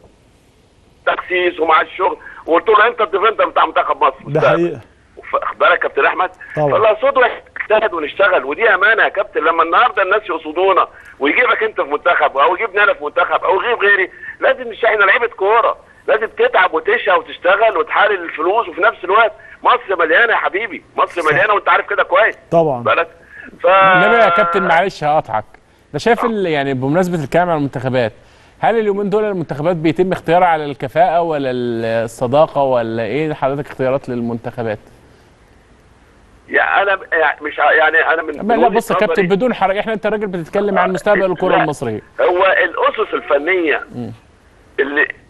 تخسيس ومع الشغل وقلت له انت الديفندر بتاع منتخب مصر ده حقيقه واخد بالك يا كابتن احمد طبعا. فاللي اقصده احنا نجتهد ونشتغل ودي امانه يا كابتن لما النهارده الناس يقصدونا ويجيبك انت في منتخب او يجيبني انا في منتخب او يجيب غيري لازم مش احنا لعيبه كوره لازم تتعب وتشقى وتشتغل وتحارب الفلوس وفي نفس الوقت مصر مليانه يا حبيبي مصر مليانه وانت عارف كده كويس طبعا بالك ف انما يا كابتن معلش هقطعك ده شايف ال- يعني بمناسبه الكلام عن المنتخبات هل اليومين دول المنتخبات بيتم اختيارها على الكفاءه ولا الصداقه ولا ايه حضرتك اختيارات للمنتخبات؟ يعني انا يعني مش ع- يعني انا من أما من لا وجهة بص يا كابتن نظري بدون حرج احنا انت راجل بتتكلم عن مستقبل الكره لا. المصريه هو الاسس الفنيه اللي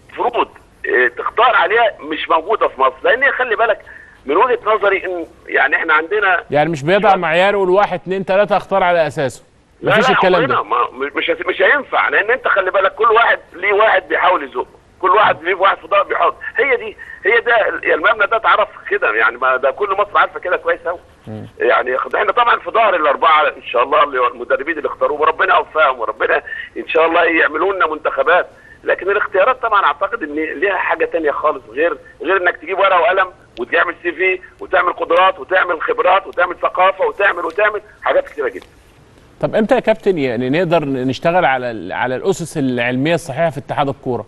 عليها مش موجوده في مصر لان هي خلي بالك من وجهه نظري ان يعني احنا عندنا يعني مش بيضع معيار يقول واحد اتنين تلاته اختار على اساسه لا مفيش لا الكلام عمرنا ده ما مش هت- مش هينفع لان انت خلي بالك كل واحد ليه واحد بيحاول يزقه كل واحد ليه واحد في ضهر بيحاول هي دي هي ده يعني المبنى ده اتعرف كده يعني ما ده كل مصر عارفه كده كويس قوي يعني احنا طبعا في ظهر الاربعه ان شاء الله اللي هو المدربين اللي اختاروه وربنا يوفقهم وربنا ان شاء الله يعملوا لنا منتخبات لكن الاختيارات طبعا اعتقد ان ليها حاجه تانية خالص غير غير انك تجيب ورقه وقلم وتعمل سي في وتعمل قدرات وتعمل خبرات وتعمل ثقافه وتعمل وتعمل حاجات كتيره جدا طب امتى يا كابتن يعني نقدر نشتغل على ال- على الاسس العلميه الصحيحه في اتحاد الكوره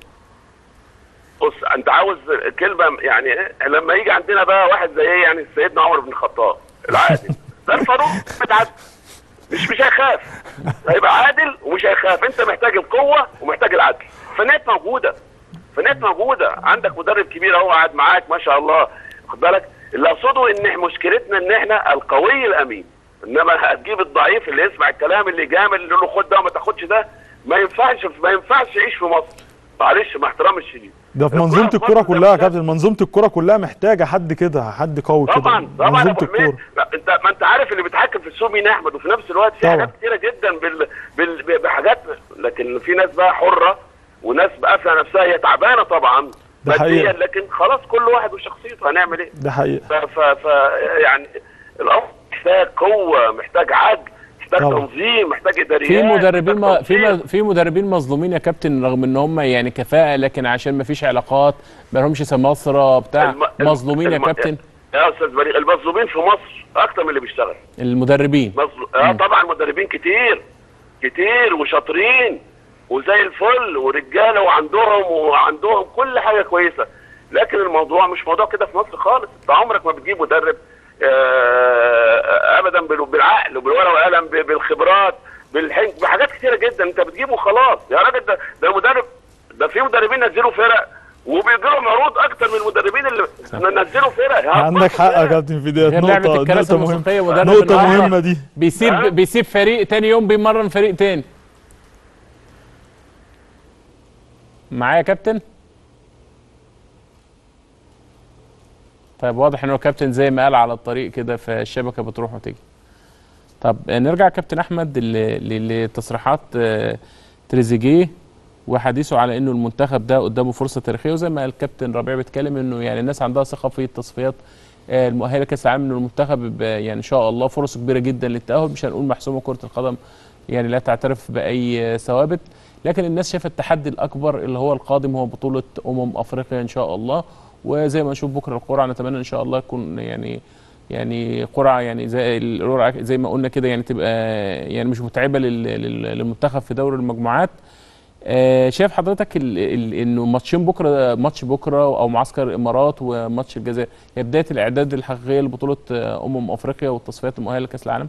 بص انت عاوز كلمه يعني لما يجي عندنا بقى واحد زي ايه يعني سيدنا عمر بن الخطاب العادل ده الفاروق متعدل مش مش هيخاف هيبقى عادل ومش هيخاف انت محتاج القوه ومحتاج العدل فنيات موجوده فنيات موجوده عندك مدرب كبير اهو قاعد معاك ما شاء الله خد بالك اللي اقصده ان إحنا مشكلتنا ان احنا القوي الامين انما هتجيب الضعيف اللي يسمع الكلام اللي جامل اللي يقول له خد ده وما تاخدش ده ما ينفعش ما ينفعش يعيش في مصر معلش مع احترامي الشديد ده في الكرة منظومه في الكوره مصر كلها يا ده- كابتن منظومه الكوره كلها محتاجه حد كده حد قوي كده طبعا طبعا يا منظومه أبو حميد. الكوره لا، انت ما انت عارف اللي بيتحكم في السوق مين احمد وفي نفس الوقت في طبعا. حاجات كتيره جدا بال... بال... بحاجات لكن في ناس بقى حره وناس قافله نفسها هي تعبانه طبعا ده ماديا حقيقة. لكن خلاص كل واحد وشخصيته هنعمل ايه؟ ده حقيقه ف... ف... ف... يعني الامر محتاج قوه محتاج عدل محتاج طبعا. تنظيم محتاج اداريات في مدربين محتاج ما في تنظيم. ما في مدربين مظلومين يا كابتن رغم ان هم يعني كفاءه لكن عشان ما فيش علاقات ما لهمش سماسره بتاع الم- الم- مظلومين يا الم- كابتن يا استاذ بليغ المظلومين في مصر اكتر من اللي بيشتغل المدربين مظلوم اه طبعا مدربين كتير كتير وشاطرين وزي الفل ورجاله وعندهم وعندهم كل حاجه كويسه لكن الموضوع مش موضوع كده في مصر خالص انت عمرك ما بتجيب مدرب آه، ابدا بال- بالعقل وبالورقه والقلم ب- بالخبرات بالحنك بحاجات كتيره جدا انت بتجيبه خلاص يا راجل ده ده مدرب ده في مدربين نزلوا فرق وبيجي لهم عروض اكتر من المدربين اللي نزلوا فرق عندك حق يا كابتن في ديت غير لعبة نقطه الكراسي نقطه الموسيقية مهمه مدرب نقطه النهاردة مهمه دي بيسيب ها؟ بيسيب فريق تاني يوم بيمرن فريق تاني معايا يا كابتن طيب واضح ان هو كابتن زي ما قال على الطريق كده فالشبكه بتروح وتيجي طب نرجع كابتن احمد ل- ل- لتصريحات آه، تريزيجيه وحديثه على انه المنتخب ده قدامه فرصه تاريخيه وزي ما الكابتن ربيع بيتكلم انه يعني الناس عندها ثقه في التصفيات آه، المؤهله لكاس العالم انه المنتخب يبقى يعني ان شاء الله فرص كبيره جدا للتاهل مش هنقول محسومه كره القدم يعني لا تعترف باي آه، ثوابت لكن الناس شايفه التحدي الاكبر اللي هو القادم هو بطوله امم افريقيا ان شاء الله وزي ما نشوف بكره القرعه نتمنى ان شاء الله يكون يعني يعني قرعه يعني زي القرعه زي ما قلنا كده يعني تبقى يعني مش متعبه لل- لل- للمنتخب في دوري المجموعات آه، شايف حضرتك ال ال انه ماتشين بكره ماتش بكره او معسكر الامارات وماتش الجزائر هي بدايه الاعداد الحقيقيه لبطوله آه، امم افريقيا والتصفيات المؤهله لكاس العالم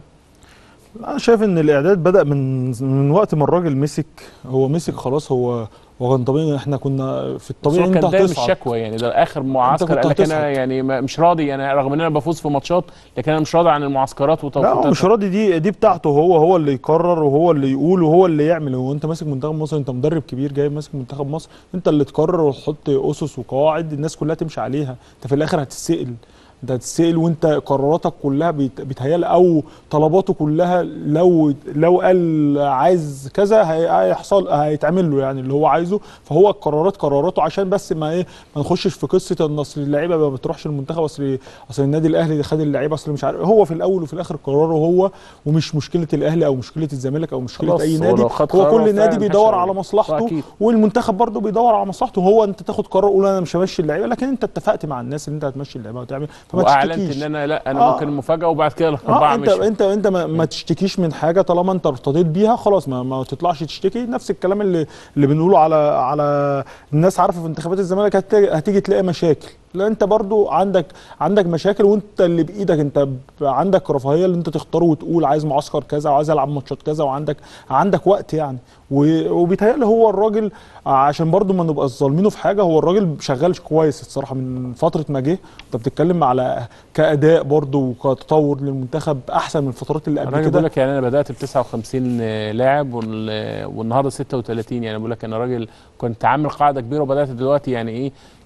انا شايف ان الاعداد بدا من من وقت ما الراجل مسك هو مسك خلاص هو هو كان طبيعي احنا كنا في بس الطبيعي هو انت كان دايم هتصعد الشكوى يعني ده اخر معسكر كنت قال لك انا هتصعد. يعني ما- مش راضي يعني رغم ان انا بفوز في ماتشات لكن انا مش راضي عن المعسكرات لا هو وتوقيتاتها مش راضي دي دي بتاعته هو هو اللي يقرر وهو اللي يقول وهو اللي يعمل هو انت ماسك منتخب مصر انت مدرب كبير جاي ماسك منتخب مصر انت اللي تقرر وتحط اسس وقواعد الناس كلها تمشي عليها انت في الاخر هتتسال انت هتتسال وانت قراراتك كلها بيت- بيتهيألي او طلباته كلها لو لو قال عايز كذا هي- هيحصل هيتعمل له يعني اللي هو عايزه فهو القرارات قراراته عشان بس ما ايه ما نخشش في قصه ان اصل اللعيبه ما بتروحش المنتخب اصل اصل النادي الاهلي خد اللعيبه اصل مش عارف هو في الاول وفي الاخر قراره هو ومش مشكله الاهلي او مشكله الزمالك او مشكله خلاص، اي هو نادي لو خد هو قراره كل نادي فعلا بيدور محدش على هيقول. مصلحته أكيد. والمنتخب برضه بيدور على مصلحته هو انت تاخد قرار قول انا مش همشي اللعيبه لكن انت اتفقت مع الناس ان انت هتمشي اللعيبه وتعمل فما واعلنت تشتكيش ان انا لا انا آه. ممكن مفاجاه وبعد كده اه الاربعه انت مشوا انت انت ما, ما تشتكيش من حاجه طالما انت ارتضيت بيها خلاص ما, ما تطلعش تشتكي نفس الكلام اللي اللي بنقوله على على الناس عارفه في انتخابات الزمالك هت- هتيجي تلاقي مشاكل لا انت برضو عندك عندك مشاكل وانت اللي بايدك انت ب- عندك رفاهيه اللي انت تختار وتقول عايز معسكر كذا وعايز العب ماتشات كذا وعندك عندك وقت يعني و- وبيتهيألي هو الراجل عشان برضو ما نبقاش ظالمينه في حاجه هو الراجل شغال كويس الصراحه من فتره ما جه انت بتتكلم على كاداء برضو وكتطور للمنتخب احسن من الفترات اللي قبل الراجل كده بيقول لك يعني انا بدات ب 59 لاعب وال- والنهارده 36 يعني بقول لك انا راجل كنت عامل قاعده كبيره وبدات دلوقتي يعني ايه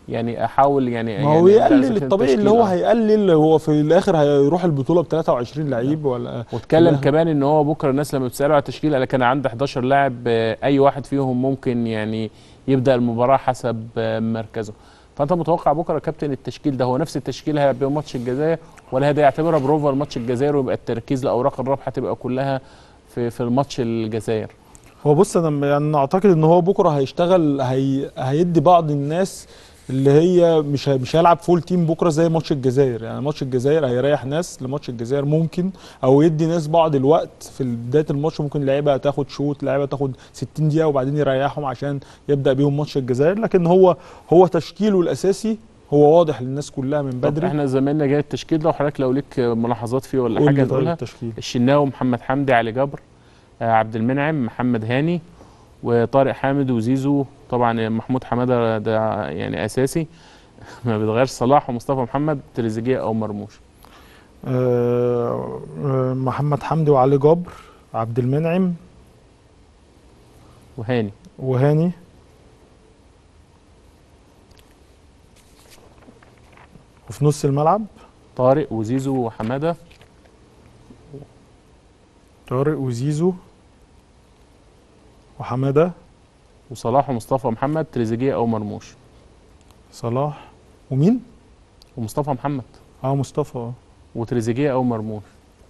يعني احاول يعني ما هو يعني يقلل أذاكر الطبيعي اللي التشكيل، هو آه. هيقلل هو في الاخر هيروح البطوله ب 23 لعيب ولا واتكلم لا. كمان ان هو بكره الناس لما بتساله على التشكيل قال لك انا عندي 11 لاعب آه، اي واحد فيهم ممكن يعني يبدا المباراه حسب آه، مركزه فانت متوقع بكره يا كابتن التشكيل ده هو نفس التشكيل هيبقى بيه ماتش الجزائر ولا ده يعتبرها بروفا لماتش الجزائر ويبقى التركيز الاوراق الرابحه تبقى كلها في في الماتش الجزائر هو بص انا يعني اعتقد ان هو بكره هيشتغل هي هيدي بعض الناس اللي هي مش هي- مش هيلعب فول تيم بكره زي ماتش الجزائر يعني ماتش الجزائر هيريح ناس لماتش الجزائر ممكن او يدي ناس بعض الوقت في بدايه الماتش ممكن لعيبه تاخد شوط لعيبه تاخد 60 دقيقه وبعدين يريحهم عشان يبدا بيهم ماتش الجزائر لكن هو هو تشكيله الاساسي هو واضح للناس كلها من طب بدري احنا زمايلنا جاي التشكيل ده وحضرتك لو ليك ملاحظات فيه ولا قول حاجه لي طيب نقولها التشكيل الشناوي محمد حمدي علي جبر آه، عبد المنعم محمد هاني وطارق حامد وزيزو طبعا محمود حماده ده يعني اساسي ما بيتغيرش صلاح ومصطفى محمد تريزيجيه او مرموش آه، آه، محمد حمدي وعلي جبر عبد المنعم وهاني وهاني وفي نص الملعب طارق وزيزو وحماده طارق وزيزو وحماده وصلاح ومصطفى محمد تريزيجيه او مرموش صلاح ومين؟ ومصطفى محمد اه مصطفى اه وتريزيجيه او مرموش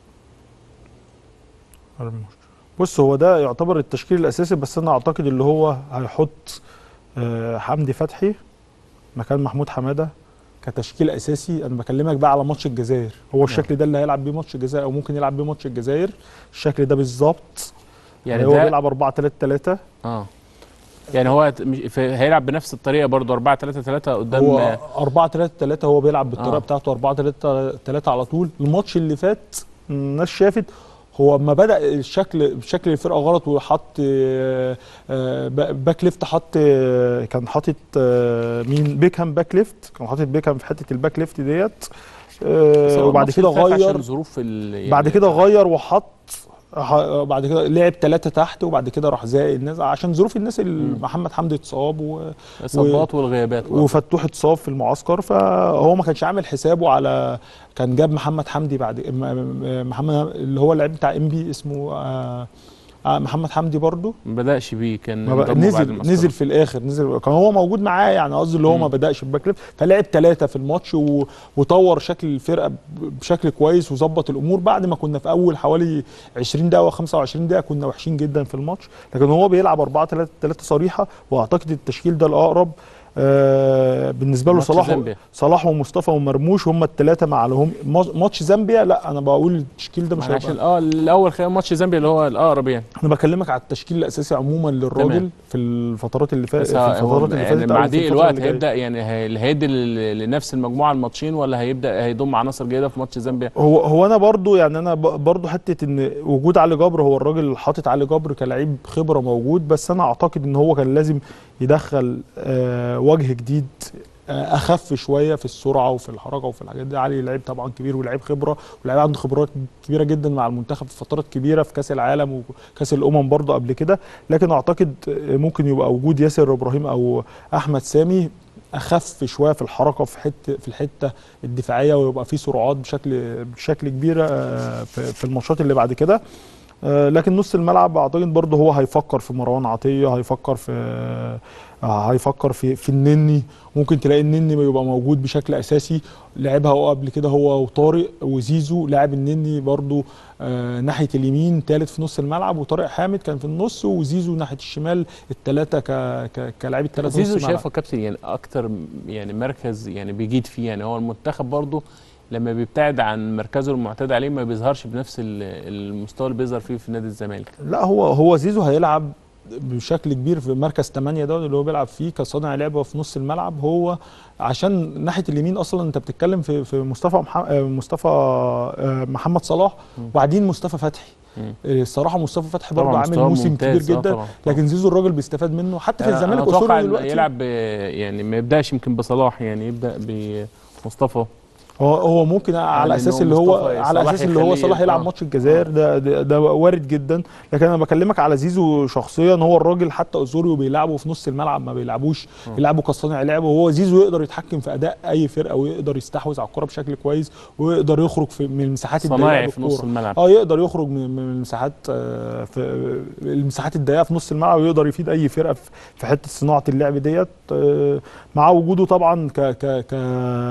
مرموش. بص هو ده يعتبر التشكيل الاساسي بس انا اعتقد اللي هو هيحط آه، حمدي فتحي مكان محمود حماده كتشكيل اساسي انا بكلمك بقى على ماتش الجزائر هو الشكل ده اللي هيلعب بيه ماتش الجزائر او ممكن يلعب بيه ماتش الجزائر الشكل ده بالظبط يعني هو ده بيلعب 4 3 3 اه يعني هو ت- مش- في- هيلعب بنفس الطريقه برضو 4 3 3 قدام هو آه، 4 3 3 هو بيلعب بالطريقه آه. آه. بتاعته 4 3 3 على طول الماتش اللي فات الناس شافت هو اما بدا الشكل شكل الفرقه غلط وحط آه، آه، باك ليفت حط آه، كان حاطط آه، مين بيكهام باك ليفت كان حاطط بيكهام في حته الباك ليفت ديت آه، بس هو وبعد الماتش كده اللي فات غير عشان ظروف ال يعني بعد كده غير وحط ح- بعد كده لعب ثلاثة تحت وبعد كده راح زائد الناس عشان ظروف الناس اللي محمد حمدي اتصاب و... الاصابات والغيابات برضو. وفتوح اتصاب في المعسكر فهو ما كانش عامل حسابه على كان جاب محمد حمدي بعد م- م- محمد اللي هو اللعيب بتاع ام بي اسمه آه آه محمد حمدي برضو ما بداش بيه كان ما بقى انضم بعد نزل المعسكر. نزل في الاخر نزل كان هو موجود معاه يعني قصدي اللي هو ما مم. بداش الباك ليفت فلعب ثلاثه في الماتش و... وطور شكل الفرقه ب- بشكل كويس وظبط الامور بعد ما كنا في اول حوالي 20 دقيقه و25 دقيقه كنا وحشين جدا في الماتش لكن هو بيلعب 4 3 3 صريحه واعتقد التشكيل ده الاقرب آه بالنسبه له ماتش صلاح زامبيا. صلاح ومصطفى ومرموش هم الثلاثه مع لهم ماتش زامبيا لا انا بقول التشكيل ده مش ما عشان هيبقى اه الاول خلال ماتش زامبيا اللي هو الاقرب يعني انا بكلمك على التشكيل الاساسي عموما للراجل تمام. في الفترات اللي فاتت بس في هو الفترات اللي يعني فاتت مع أو في ضيق الفترة الوقت اللي جاية. هيبدا يعني هي- اللي هيدي لل- لنفس المجموعه الماتشين ولا هيبدا هيضم عناصر جيده في ماتش زامبيا هو هو انا برضو يعني انا ب- برضو حته ان وجود علي جبر هو الراجل حاطط علي جبر كلاعب خبره موجود بس انا اعتقد ان هو كان لازم يدخل آه وجه جديد آه اخف شويه في السرعه وفي الحركه وفي الحاجات دي علي لعيب طبعا كبير ولعيب خبره ولعيب عنده خبرات كبيره جدا مع المنتخب في فترات كبيره في كاس العالم وكاس الامم برضو قبل كده لكن اعتقد آه، ممكن يبقى وجود ياسر ابراهيم او احمد سامي اخف شويه في الحركه في حته في الحته الدفاعيه ويبقى في سرعات بشكل بشكل كبير آه، في في الماتشات اللي بعد كده آه، لكن نص الملعب اعتقد برضه هو هيفكر في مروان عطيه هيفكر في آه، هيفكر في في النني ممكن تلاقي النني يبقى موجود بشكل اساسي لعبها هو قبل كده هو وطارق وزيزو لاعب النني برضه آه، ناحيه اليمين ثالث في نص الملعب وطارق حامد كان في النص وزيزو ناحيه الشمال الثلاثه ك ك- كلاعب الثلاثه زيزو شايفه كابتن يعني اكتر م- يعني مركز يعني بيجيد فيه يعني هو المنتخب برضه لما بيبتعد عن مركزه المعتاد عليه ما بيظهرش بنفس ال- المستوى اللي بيظهر فيه في نادي الزمالك لا هو هو زيزو هيلعب بشكل كبير في مركز 8 ده اللي هو بيلعب فيه كصانع لعبه في نص الملعب هو عشان ناحيه اليمين اصلا انت بتتكلم في في مصطفى مح... آه، مصطفى آه، محمد صلاح وبعدين مصطفى فتحي مم. آه، الصراحه مصطفى فتحي برضه طبعاً عامل مستواه موسم كبير ممتاز، آه جدا طبعاً. لكن زيزو الراجل بيستفاد منه حتى في أنا- الزمالك أنا اتوقع اصوله إن دلوقتي يلعب ب- يعني ما يبداش يمكن بصلاح يعني يبدا بمصطفى هو هو ممكن على إن اساس هو اللي هو مصطفى على صلاح اساس اللي هو يخليه- صلاح يلعب آه. ماتش الجزائر ده, ده ده وارد جدا لكن انا بكلمك على زيزو شخصيا هو الراجل حتى اسوريو بيلعبه في نص الملعب ما بيلعبوش بيلعبوا كصانع لعب وهو زيزو يقدر يتحكم في اداء اي فرقه ويقدر يستحوذ على الكره بشكل كويس ويقدر يخرج في من المساحات الضيقه صنايعي في نص بالكورة. الملعب اه يقدر يخرج من من المساحات آه، في المساحات الضيقه في نص الملعب ويقدر يفيد اي فرقه في- في حته صناعه اللعب ديت آه، مع وجوده طبعا ك ك ك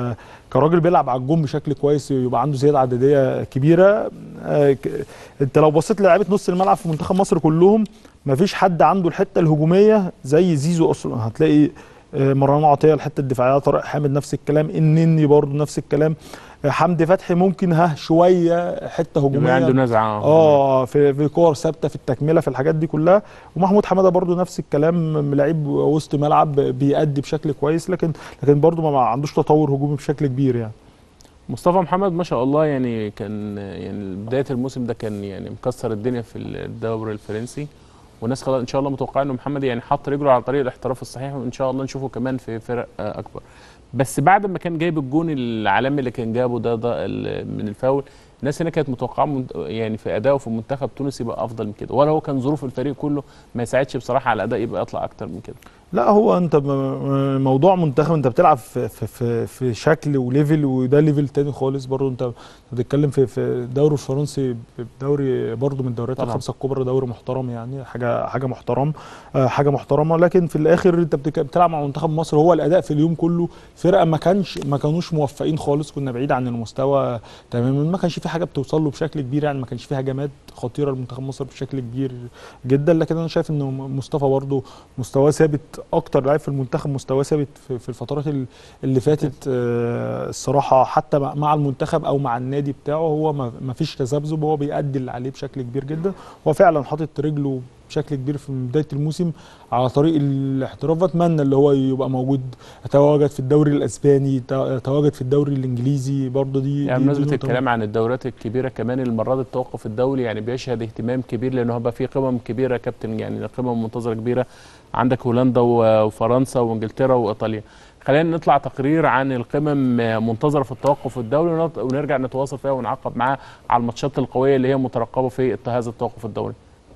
كراجل بيلعب على الجون بشكل كويس يبقى عنده زياده عدديه كبيره آه، ك- انت لو بصيت للاعيبه نص الملعب في منتخب مصر كلهم مفيش حد عنده الحته الهجوميه زي زيزو اصلا هتلاقي آه، مروان عطيه الحته الدفاعيه طارق حامد نفس الكلام النني برضه نفس الكلام آه، حمدي فتحي ممكن ها شويه حته يبقى هجوميه عنده نزعه اه في في كور ثابته في التكمله في الحاجات دي كلها ومحمود حماده برضو نفس الكلام لعيب وسط ملعب بيأدي بشكل كويس لكن لكن برضو ما عندوش تطور هجومي بشكل كبير يعني مصطفى محمد ما شاء الله يعني كان يعني بدايه الموسم ده كان يعني مكسر الدنيا في الدوري الفرنسي والناس خلاص ان شاء الله متوقعين انه محمد يعني حط رجله على طريق الاحتراف الصحيح وان شاء الله نشوفه كمان في فرق آه، اكبر بس بعد ما كان جايب الجون العالمي اللي كان جابه ده, ده ال- من الفاول الناس هنا كانت متوقعه من- يعني في اداؤه في منتخب تونس يبقى افضل من كده ولا هو كان ظروف الفريق كله ما يساعدش بصراحه على الاداء يبقى يطلع اكتر من كده لا هو انت م- موضوع منتخب انت بتلعب في في في, في شكل وليفل وده ليفل تاني خالص برضو انت بتتكلم في في الدوري الفرنسي دوري برضو من الدوريات طبعا. الخمسه الكبرى دوري محترم يعني حاجه حاجه محترم آه، حاجه محترمه لكن في الاخر انت بتك- بتلعب مع منتخب مصر هو الاداء في اليوم كله فرقه ما كانش ما كانوش موفقين خالص كنا بعيد عن المستوى تماما ما كانش في حاجه بتوصل له بشكل كبير يعني ما كانش في هجمات خطيره لمنتخب مصر بشكل كبير جدا لكن انا شايف ان مصطفى برضو مستواه ثابت اكتر لعيب في المنتخب مستواه ثابت في, في الفترات ال- اللي فاتت آه، الصراحه حتى مع- مع المنتخب او مع النادي بتاعه هو ما ما فيش تذبذب هو بيأدي اللي عليه بشكل كبير جدا هو فعلا حاطط رجله بشكل كبير في بدايه الموسم على طريق الاحتراف اتمنى اللي هو يبقى موجود يتواجد في الدوري الاسباني يتواجد في الدوري الانجليزي برضه دي يعني دي- دي بمناسبه نقطة الكلام عن الدوريات الكبيره كمان المره دي التوقف الدولي يعني بيشهد اهتمام كبير لانه هيبقى في قمم كبيره يا كابتن يعني قمم منتظره كبيره عندك هولندا و- وفرنسا وانجلترا وايطاليا خلينا نطلع تقرير عن القمم منتظره في التوقف الدولي ونط- ونرجع نتواصل فيها ونعقب معاه على الماتشات القويه اللي هي مترقبه في هذا التوقف الدولي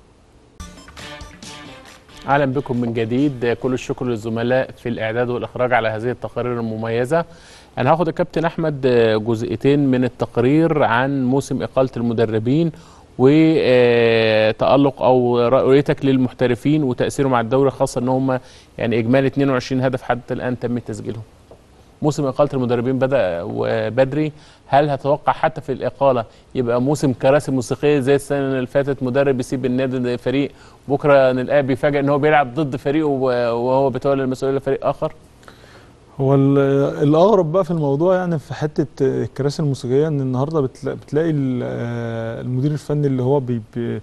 اهلا بكم من جديد كل الشكر للزملاء في الاعداد والاخراج على هذه التقارير المميزه انا هاخد الكابتن احمد جزئيتين من التقرير عن موسم اقاله المدربين وتألق او رؤيتك للمحترفين وتاثيرهم على الدوري خاصه ان هم يعني اجمالي 22 هدف حتى الان تم تسجيلهم موسم اقاله المدربين بدا وبدري هل هتوقع حتى في الاقاله يبقى موسم كراسي موسيقيه زي السنه اللي فاتت مدرب يسيب النادي فريق بكره نلاقيه بيفاجئ ان هو بيلعب ضد فريقه وهو بيتولى المسؤوليه لفريق اخر هو ال- الاغرب بقى في الموضوع يعني في حته الكراسي الموسيقيه ان النهارده بتلا- بتلاقي ال- آه، المدير الفني اللي هو بي بي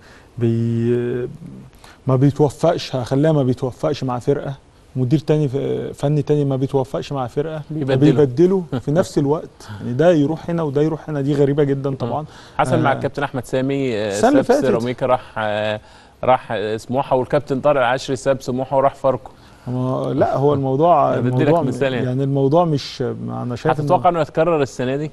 بي ما بيتوفقش هخليها ما بيتوفقش مع فرقه مدير تاني ف- فني تاني ما بيتوفقش مع فرقه بيبدله. بيبدله في نفس الوقت يعني ده يروح هنا وده يروح هنا دي غريبه جدا طبعا حصل مع آه. الكابتن احمد سامي آه، السنة اللي ساب فاتت. سيراميكا راح آه، راح آه، سموحه والكابتن طارق العشري ساب سموحه وراح فاركو هو- لا هو الموضوع أنا بدي لك الموضوع مثال يعني. يعني الموضوع مش انا شايف إنه- هتتوقع انه يتكرر السنه دي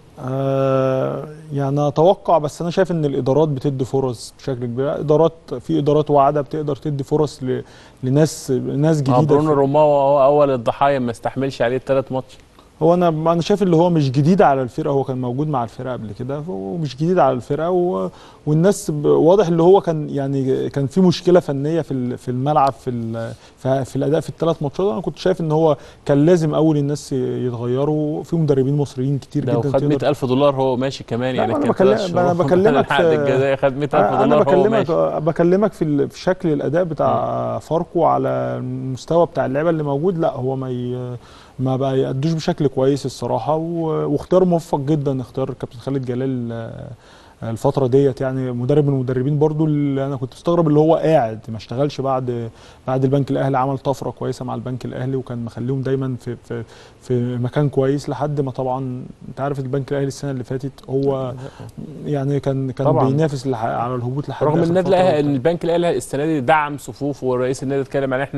آه يعني اتوقع بس انا شايف ان الادارات بتدي فرص بشكل كبير ادارات في ادارات واعده بتقدر تدي فرص ل... لناس ناس ما جديده برونو في- روماوا هو اول الضحايا ما استحملش عليه الثلاث ماتش هو انا انا شايف اللي هو مش جديد على الفرقه هو كان موجود مع الفرقه قبل كده هو مش جديد على الفرقه و... والناس ب... واضح اللي هو كان يعني كان في مشكله فنيه في ال- في الملعب في ال... في في الاداء في الثلاث ماتشات انا كنت شايف ان هو كان لازم اول الناس يتغيروا في مدربين مصريين كتير ده جدا وخد تقدر 100000 دولار هو ماشي كمان لا، يعني ما أنا كان بكلم- ثلاث ما أنا شهور بكلمك على العقد في- الجزائي خد 100000 انا دولار هو بكلمك ماشي بكلمك في ال- في شكل الاداء بتاع فاركو على المستوى بتاع اللعيبه اللي موجود لا هو ما ي... ما بقى يأدوش بشكل كويس الصراحه و... واختيار موفق جدا اختيار كابتن خالد جلال آه، الفتره ديت يعني مدرب من المدربين برضو اللي انا كنت مستغرب اللي هو قاعد ما اشتغلش بعد بعد البنك الاهلي عمل طفره كويسه مع البنك الاهلي وكان مخليهم دايما في في في مكان كويس لحد ما طبعا انت عارف البنك الاهلي السنه اللي فاتت هو يعني كان كان طبعاً. بينافس لح- على الهبوط لحد رغم آخر النادي فترة الاهلي وكان- ان البنك الاهلي السنه دي دعم صفوفه ورئيس النادي اتكلم عن احنا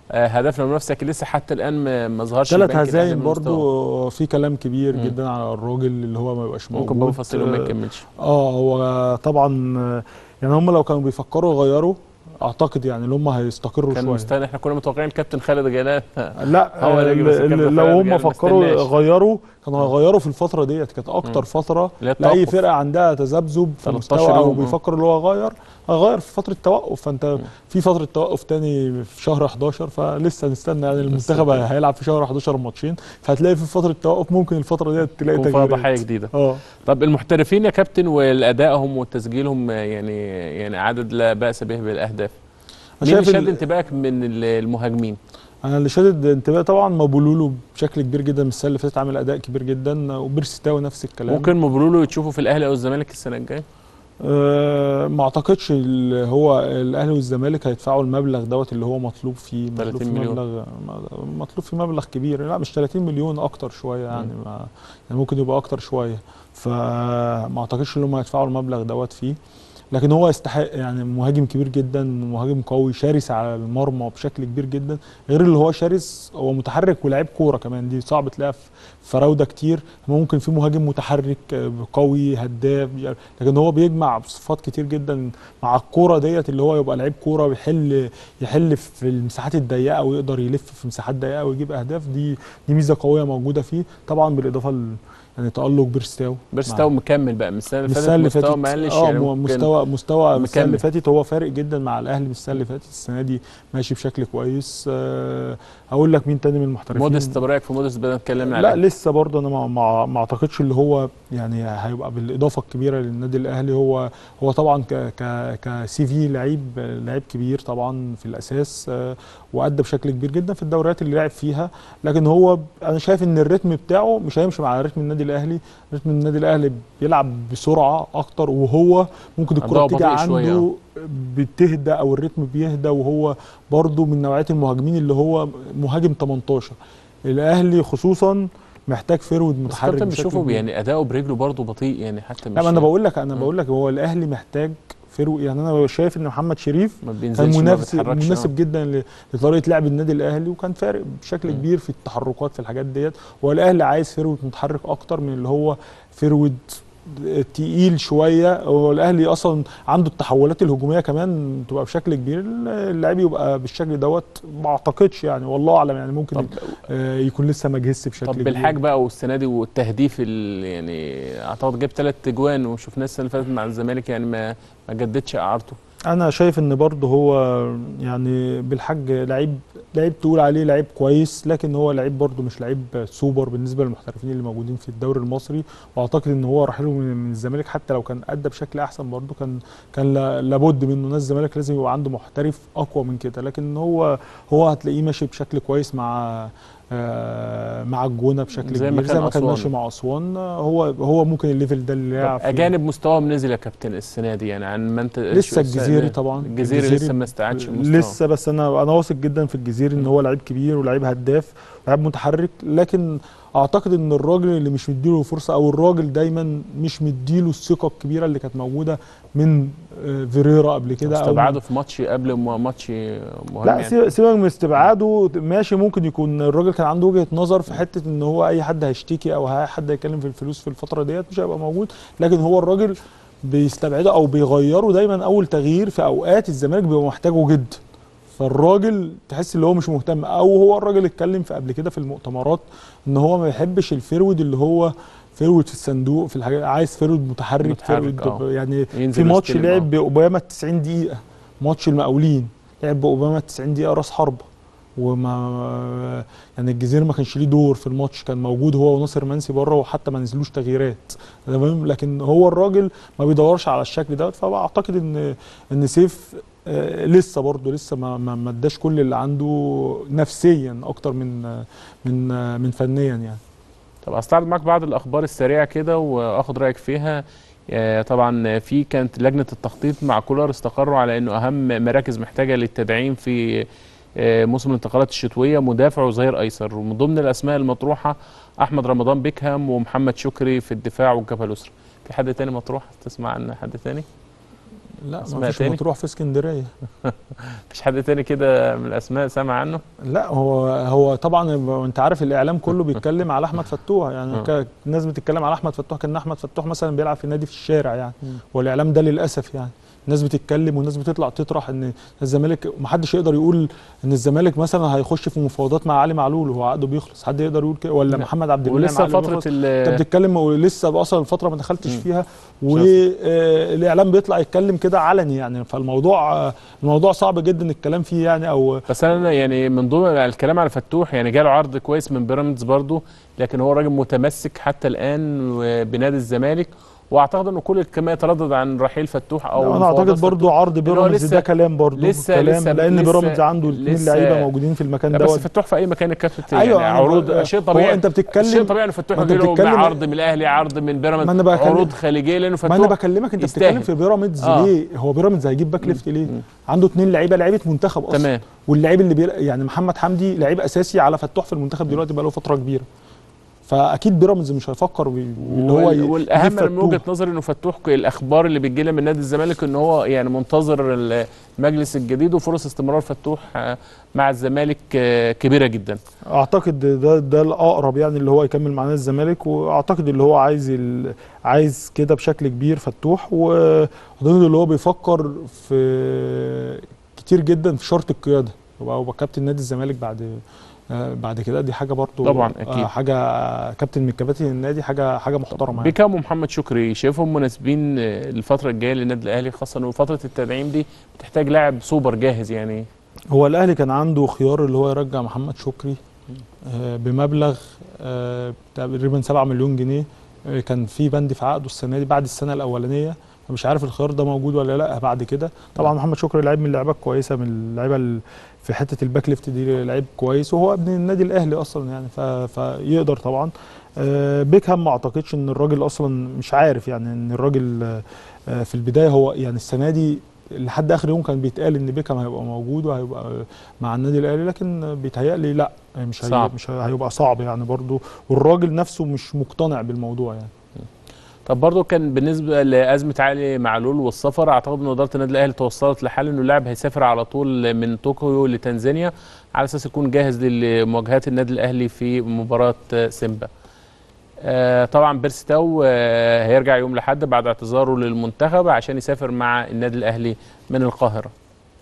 آه، هدفنا المنافسه لكن لسه حتى الان ما- ما ظهرش ثلاث البنك الأهلي هزايم بالمستوى. برضو في كلام كبير مم. جدا على الراجل اللي هو ما يبقاش موجود ممكن بابا فصيل وما آه، يكملش اه هو طبعا آه، يعني هم لو كانوا بيفكروا يغيروا اعتقد يعني ان هم هيستقروا كان شويه مستني احنا كنا متوقعين الكابتن خالد جلال لا هو اللي آه، يجي بس الكابتن ال- لو خالد هم جلال ما فكروا استناش. يغيروا كانوا هيغيروا في الفتره ديت كانت اكتر مم. فتره اللي هي لاي التوقف. فرقه عندها تذبذب في 13 مستوى او يوم، آه. بيفكر اللي هو يغير هيغير في فتره توقف فانت في فتره توقف تاني في شهر 11 فلسه نستنى يعني المنتخب لسه. هيلعب في شهر 11 ماتشين فهتلاقي في فتره توقف ممكن الفتره ديت تلاقي يكون فيها ضحايا تغييرات جديده اه طب المحترفين يا كابتن والادائهم وتسجيلهم آه، يعني يعني عدد لا باس به بالاهداف أنا مين اللي شايف شد ال- انتباهك من ال- المهاجمين انا اللي شادد انتباهي طبعا مابولولو بشكل كبير جدا من السنه اللي فاتت عامل اداء كبير جدا وبيرسيتاو نفس الكلام ممكن مبرولو تشوفه في الاهلي او الزمالك السنه الجايه أه ما اعتقدش ال- هو الاهلي والزمالك هيدفعوا المبلغ دوت اللي هو مطلوب فيه مطلوب 30 فيه مليون. مبلغ مطلوب فيه مبلغ كبير لا مش 30 مليون اكتر شويه يعني ما يعني ممكن يبقى اكتر شويه فما اعتقدش ان هم هيدفعوا المبلغ دوت فيه لكن هو يستحق يعني مهاجم كبير جدا مهاجم قوي شرس على المرمى بشكل كبير جدا غير اللي هو شرس هو متحرك ولاعيب كوره كمان دي صعب تلاقيها في فراوده كتير ممكن في مهاجم متحرك آه، قوي هداف يعني لكن هو بيجمع صفات كتير جدا مع الكوره ديت اللي هو يبقى لعيب كوره ويحل يحل في المساحات الضيقه ويقدر يلف في مساحات ضيقه ويجيب اهداف دي دي ميزه قويه موجوده فيه طبعا بالاضافه ل يعني تالق بيرستاو بيرستاو مكمل بقى من السنه اللي السنه فاتت اللي مستوى فاتت ما قلش اه يعني مو- ممكن- مستوى مستوى من السنه اللي مكمل. فاتت هو فارق جدا مع الاهلي من السنه اللي فاتت السنه دي ماشي بشكل كويس آه هقول لك مين تاني من المحترفين موديست طب رايك في موديست بدنا اتكلمنا لا عليه لسه برضه انا ما, ما, ما اعتقدش اللي هو يعني هيبقى بالاضافه الكبيره للنادي الاهلي هو هو طبعا ك ك كسي في لعيب لعيب كبير طبعا في الاساس آه، وادى بشكل كبير جدا في الدوريات اللي لعب فيها لكن هو انا شايف ان الريتم بتاعه مش هيمشي مع رتم النادي الاهلي رتم النادي الاهلي بيلعب بسرعه اكتر وهو ممكن الكره أداؤه تيجي بطيء شوية. عنده بتهدى او الريتم بيهدى وهو برضه من نوعيه المهاجمين اللي هو مهاجم 18 الاهلي خصوصا محتاج فيرود بس متحرك كابتن بشكل بشوفه كبير. يعني اداؤه برجله برضه بطيء يعني حتى مش لا ما انا بقول لك انا مم. بقول لك هو الاهلي محتاج فيرود يعني انا شايف ان محمد شريف ما كان بينزلش ما منافس بيتحركش مناسب جدا ل- لطريقه لعب النادي الاهلي وكان فارق بشكل مم. كبير في التحركات في الحاجات ديت والاهلي عايز فيرود متحرك اكتر من اللي هو فيرود تقيل شويه هو الاهلي اصلا عنده التحولات الهجوميه كمان تبقى بشكل كبير اللاعب يبقى بالشكل دوت ما اعتقدش يعني والله اعلم يعني ممكن طب آه، يكون لسه ما جهزش بشكل طب كبير بالحاج بقى والسنه دي والتهديف ال- يعني اعتقد جاب ثلاث اجوان وشفناه السنه اللي فاتت مع الزمالك يعني ما ما جددش اعارته انا شايف ان برضه هو يعني بالحاج لعيب لعيب تقول عليه لعيب كويس لكن هو لعيب برضه مش لعيب سوبر بالنسبه للمحترفين اللي موجودين في الدوري المصري واعتقد ان هو رحيله من من الزمالك حتى لو كان ادى بشكل احسن برضه كان كان لا- لابد منه ناس الزمالك لازم يبقى عنده محترف اقوى من كده لكن هو هو هتلاقيه ماشي بشكل كويس مع آه، مع الجونه بشكل زي ما كبير كان زي ما كان أسوان. ماشي مع اسوان هو هو ممكن الليفل ده اللي طب يلعب فيه. اجانب مستواهم نزل يا كابتن السنه دي يعني عن ما انت لسه شو- الجزيري طبعا الجزيري لسه ما استعادش المستوى لسه بس انا انا واثق جدا في الجزيري ان هو لعيب كبير ولعيب هداف ولعيب متحرك لكن اعتقد ان الراجل اللي مش مديله فرصه او الراجل دايما مش مديله الثقه الكبيره اللي كانت موجوده من آه، فيريرا قبل كده او استبعده في ماتش قبل م- ماتش مهم لا يعني. سيبك سيبك من استبعاده ماشي ممكن يكون الراجل كان عنده وجهه نظر في حته ان هو اي حد هيشتكي او اي حد هيتكلم في الفلوس في الفتره ديت مش هيبقى موجود لكن هو الراجل بيستبعده او بيغيره دايما اول تغيير في اوقات الزمالك بيبقى محتاجه جدا فالراجل تحس ان هو مش مهتم او هو الراجل اتكلم في قبل كده في المؤتمرات ان هو ما بيحبش الفيرود اللي هو فيرود في الصندوق في الحاجات عايز فيرود متحرك, متحرك، فيرود آه. يعني ينزل في ماتش ويستلم، لعب آه. باوباما 90 دقيقه ماتش المقاولين لعب باوباما 90 دقيقه راس حربه وما يعني الجزيرة ما كانش ليه دور في الماتش كان موجود هو وناصر منسي بره وحتى ما نزلوش تغييرات تمام لكن هو الراجل ما بيدورش على الشكل ده فاعتقد ان ان سيف آه، لسه برضه لسه ما ما ما اداش كل اللي عنده نفسيا اكتر من آه، من آه، من فنيا يعني طب استعرض معاك بعض الاخبار السريعه كده واخد رايك فيها آه، طبعا في كانت لجنه التخطيط مع كولر استقروا على انه اهم مراكز محتاجه للتدعيم في آه، موسم الانتقالات الشتويه مدافع وظهير ايسر ومن ضمن الاسماء المطروحه احمد رمضان بيكهام ومحمد شكري في الدفاع والجبهه اليسرى في حد تاني مطروح تسمع عن حد تاني لا اسماء ما فيش تاني؟ مطروح في اسكندريه مفيش حد تاني كده من الاسماء سامع عنه لا هو هو طبعا انت عارف الاعلام كله بيتكلم على احمد فتوح يعني آه. ك- الناس بتتكلم على احمد فتوح كان احمد فتوح مثلا بيلعب في النادي في الشارع يعني والاعلام ده للاسف يعني الناس بتتكلم والناس بتطلع تطرح ان الزمالك محدش يقدر يقول ان الزمالك مثلا هيخش في مفاوضات مع علي معلول وهو عقده بيخلص حد يقدر يقول كده ولا لا. محمد عبد المنعم ولسه عقده فتره بيخلص؟ انت ال بتتكلم ولسه اصلا الفتره ما دخلتش مم. فيها والاعلام بيطلع يتكلم كده علني يعني فالموضوع آه، الموضوع صعب جدا الكلام فيه يعني او بس انا يعني من ضمن الكلام على فتوح يعني جاله عرض كويس من بيراميدز برضه لكن هو راجل متمسك حتى الان بنادي الزمالك واعتقد انه كل الكلام يتردد عن رحيل فتوح او انا مفاوضات اعتقد برضو عرض هو بيراميدز لسه- ده كلام برضو لسه- كلام لسه- لان لسه- بيراميدز عنده اثنين لسه- لعيبه موجودين في المكان لا بس دوت فتوح في اي مكان الكابتن أيوة، يعني أنا عروض ب- شيء هو طبيعي أنت بتتكلم- شيء طبيعي ان فتوح ما أنت يجي له بتتكلم- عرض من الاهلي عرض من بيراميدز ما أنا بكلم- عروض خليجيه لانه ما انا فتوح بكلمك انت يستاهل. بتتكلم في بيراميدز آه. ليه هو بيراميدز هيجيب باك ليفت ليه مم. عنده اثنين لعيبه لعيبه منتخب اصلا تمام واللعيب اللي بيل... يعني محمد حمدي لعيب اساسي على فتوح في المنتخب دلوقتي بقى له فتره كبيره فاكيد بيراميدز مش هيفكر بي- اللي هو وال- ي- والاهم يجيب من وجهه فتوح. نظري انه فتوح ك- الاخبار اللي بتجي لنا من نادي الزمالك ان هو يعني منتظر المجلس الجديد وفرص استمرار فتوح آه، مع الزمالك آه، كبيره جدا اعتقد ده ده الاقرب يعني اللي هو يكمل مع نادي الزمالك واعتقد اللي هو عايز ال... عايز كده بشكل كبير فتوح واعتقد اللي هو بيفكر في كتير جدا في شرط القياده هو هو كابتن نادي الزمالك بعد آه، بعد كده دي حاجه برضو طبعاً، أكيد. آه، حاجه كابتن من كباتن النادي حاجه حاجه محترمه يعني. بيكام ومحمد شكري شايفهم مناسبين آه، الفتره الجايه للنادي الاهلي خاصه انه فتره التدعيم دي بتحتاج لاعب سوبر جاهز يعني هو الاهلي كان عنده خيار اللي هو يرجع محمد شكري آه، بمبلغ آه، تقريبا 7 مليون جنيه آه، كان في بند في عقده السنه دي بعد السنه الاولانيه مش عارف الخيار ده موجود ولا لا بعد كده طبعا محمد شكري لعيب من اللعيبه كويسه من اللعيبه ال- في حته الباك ليفت دي لعيب كويس وهو ابن النادي الاهلي اصلا يعني ف- فيقدر طبعا آه، بيكهام ما اعتقدش ان الراجل اصلا مش عارف يعني ان الراجل آه، آه، في البدايه هو يعني السنه دي لحد اخر يوم كان بيتقال ان بيكهام هيبقى موجود وهيبقى مع النادي الاهلي لكن بيتهيألي لا مش هي صعب. مش هي- هيبقى صعب يعني برضه والراجل نفسه مش مقتنع بالموضوع يعني طب برضه كان بالنسبه لازمه علي معلول والسفر اعتقد ان اداره النادي الاهلي توصلت لحل انه اللاعب هيسافر على طول من طوكيو لتنزانيا على اساس يكون جاهز لمواجهات النادي الاهلي في مباراه آه، سيمبا. آه، طبعا بيرستاو آه، هيرجع يوم الاحد بعد اعتذاره للمنتخب عشان يسافر مع النادي الاهلي من القاهره.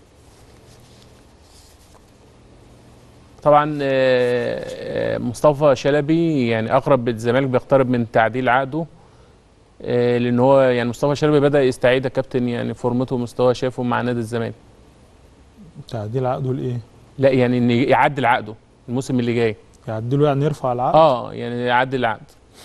طبعا آه، آه، مصطفى شلبي يعني اقرب الزمالك بيقترب من تعديل عقده آه، لان هو يعني مصطفى شلبي بدا يستعيد يا كابتن يعني فورمته ومستواه شافه مع نادي الزمالك تعديل عقده لايه؟ لا يعني ان يعدل عقده الموسم اللي جاي يعدله يعني يرفع العقد اه يعني يعدل العقد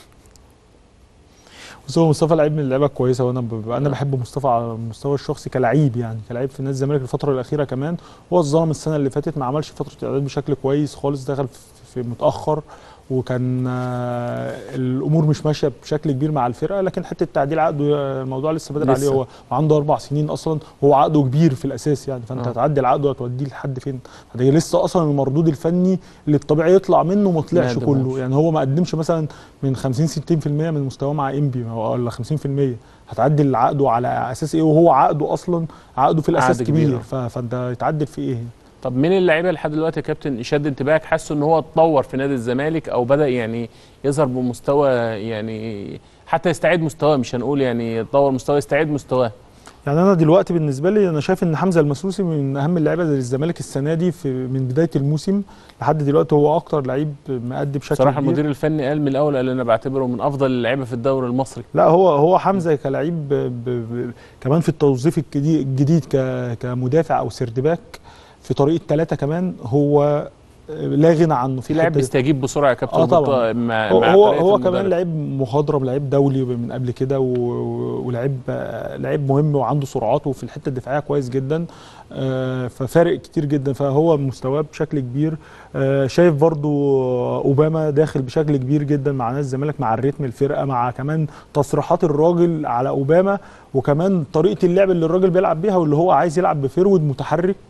بس هو مصطفى لعيب من اللعيبه كويسه وانا ب... انا بحب مصطفى على المستوى الشخصي كلعيب يعني كلعيب في نادي الزمالك الفتره الاخيره كمان هو اتظلم السنه اللي فاتت ما عملش فتره اعداد بشكل كويس خالص دخل في, في متاخر وكان آه، الامور مش ماشيه بشكل كبير مع الفرقه لكن حته تعديل عقده آه، الموضوع لسه بدري عليه لسه. هو عنده اربع سنين اصلا هو عقده كبير في الاساس يعني فانت آه. هتعدل عقده هتوديه لحد فين؟ ده لسه اصلا المردود الفني اللي الطبيعي يطلع منه ما طلعش ما كله قدموش. يعني هو ما قدمش مثلا من 50 60% من مستواه مع انبي ولا 50% هتعدل عقده على اساس ايه وهو عقده اصلا عقده في الاساس عقد كبير. كبير ف- فانت يتعدل في ايه طب مين اللعيبه لحد دلوقتي يا كابتن شد انتباهك حاسه ان هو اتطور في نادي الزمالك او بدا يعني يظهر بمستوى يعني حتى يستعيد مستواه مش هنقول يعني يتطور مستواه يستعيد مستواه يعني انا دلوقتي بالنسبه لي انا شايف ان حمزه المسوسي من اهم اللعيبه للزمالك السنه دي في من بدايه الموسم لحد دلوقتي هو اكتر لعيب مأدي بشكل صراحه كبير المدير الفني قال من الاول قال انا بعتبره من افضل اللعيبه في الدوري المصري لا هو هو حمزه كلعيب ب- ب- ب- كمان في التوظيف الجديد, الجديد ك- كمدافع او سردباك في طريقه ثلاثه كمان هو لا غنى عنه في لاعب الحتة دي. بيستجيب بسرعه يا كابتن آه طبعاً. بطة مع هو مع هو, طريقة هو المدرب. كمان لعيب مخضرم لعيب دولي من قبل كده و- و- ولعيب آه، لعيب مهم وعنده سرعاته في الحته الدفاعيه كويس جدا آه، ففارق كتير جدا فهو مستواه بشكل كبير آه، شايف برضو اوباما داخل بشكل كبير جدا مع نادي الزمالك مع الريتم الفرقه مع كمان تصريحات الراجل على اوباما وكمان طريقه اللعب اللي الراجل بيلعب بيها واللي هو عايز يلعب بفرود متحرك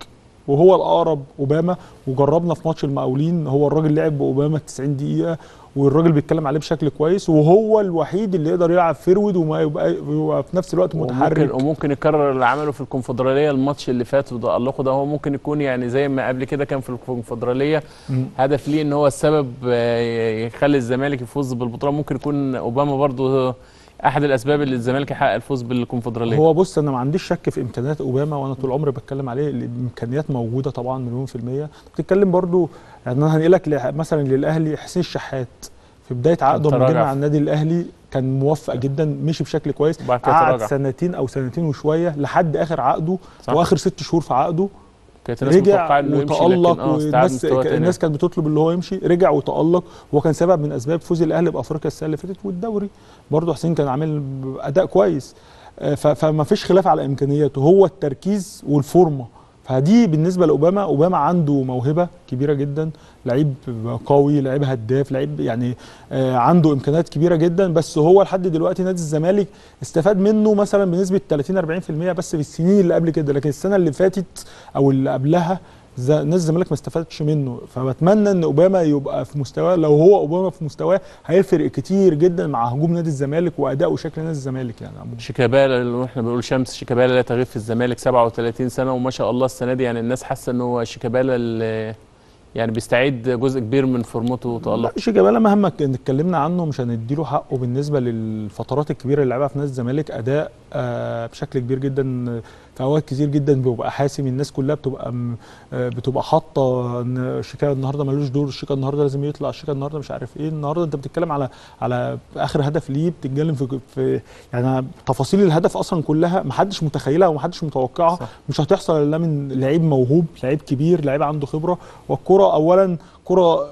وهو الاقرب اوباما وجربنا في ماتش المقاولين هو الراجل لعب باوباما 90 دقيقه والراجل بيتكلم عليه بشكل كويس وهو الوحيد اللي يقدر يلعب فيرود وما يبقى, يبقى في نفس الوقت وممكن متحرك وممكن يكرر اللي عمله في الكونفدراليه الماتش اللي فات وتألقه ده هو ممكن يكون يعني زي ما قبل كده كان في الكونفدراليه مم. هدف ليه ان هو السبب آه، يخلي الزمالك يفوز بالبطوله ممكن يكون اوباما برضو احد الاسباب اللي الزمالك يحقق الفوز بالكونفدراليه هو بص انا ما عنديش شك في امكانيات اوباما وانا طول عمري بتكلم عليه الامكانيات موجوده طبعا مليون في الميه بتتكلم برضو يعني انا هنقلك ل- مثلا للاهلي حسين الشحات في بدايه عقده لما جه تراجع. مع النادي الاهلي كان موفق جدا مشي بشكل كويس وبعد كده قعد تراجع. سنتين او سنتين وشويه لحد اخر عقده صح. واخر ست شهور في عقده كانت الناس متوقعه رجع انه يمشي وتألق لكن اه استعاد والناس مستوى تاني الناس كانت بتطلب اللي هو يمشي رجع وتألق هو كان سبب من اسباب فوز الاهلي بافريقيا السنه اللي فاتت والدوري برضه حسين كان عامل اداء كويس آه، ف- فما فيش خلاف على امكانياته هو التركيز والفورمه فدي بالنسبه لاوباما اوباما عنده موهبه كبيره جدا لعيب قوي لعيب هداف لعيب يعني آه، عنده امكانيات كبيره جدا بس هو لحد دلوقتي نادي الزمالك استفاد منه مثلا بنسبه 30 40% بس في السنين اللي قبل كده لكن السنه اللي فاتت او اللي قبلها ز- نادي الزمالك ما استفادش منه فبتمنى ان اوباما يبقى في مستواه لو هو اوباما في مستواه هيفرق كتير جدا مع هجوم نادي الزمالك واداء وشكل نادي الزمالك يعني عموما شيكابالا اللي احنا بنقول شمس شيكابالا لا تغيب في الزمالك 37 سنه وما شاء الله السنه دي يعني الناس حاسه ان هو شيكابالا اللي يعني بيستعيد جزء كبير من فورمته وتألقه لا شيكابالا مهما ك- اتكلمنا عنه مش هنديله حقه بالنسبه للفترات الكبيره اللي لعبها في نادي الزمالك اداء آه بشكل كبير جدا في اوقات كتير جدا بيبقى حاسم الناس كلها بتبقى م- آه بتبقى حاطه ان شيكا النهارده ملوش دور شيكا النهارده لازم يطلع شيكا النهارده مش عارف ايه النهارده انت بتتكلم على على اخر هدف ليه بتتكلم في, في يعني تفاصيل الهدف اصلا كلها محدش متخيلها ومحدش متوقعها صح. مش هتحصل الا من لعيب موهوب لعيب كبير لعيب عنده خبره والكره اولا كره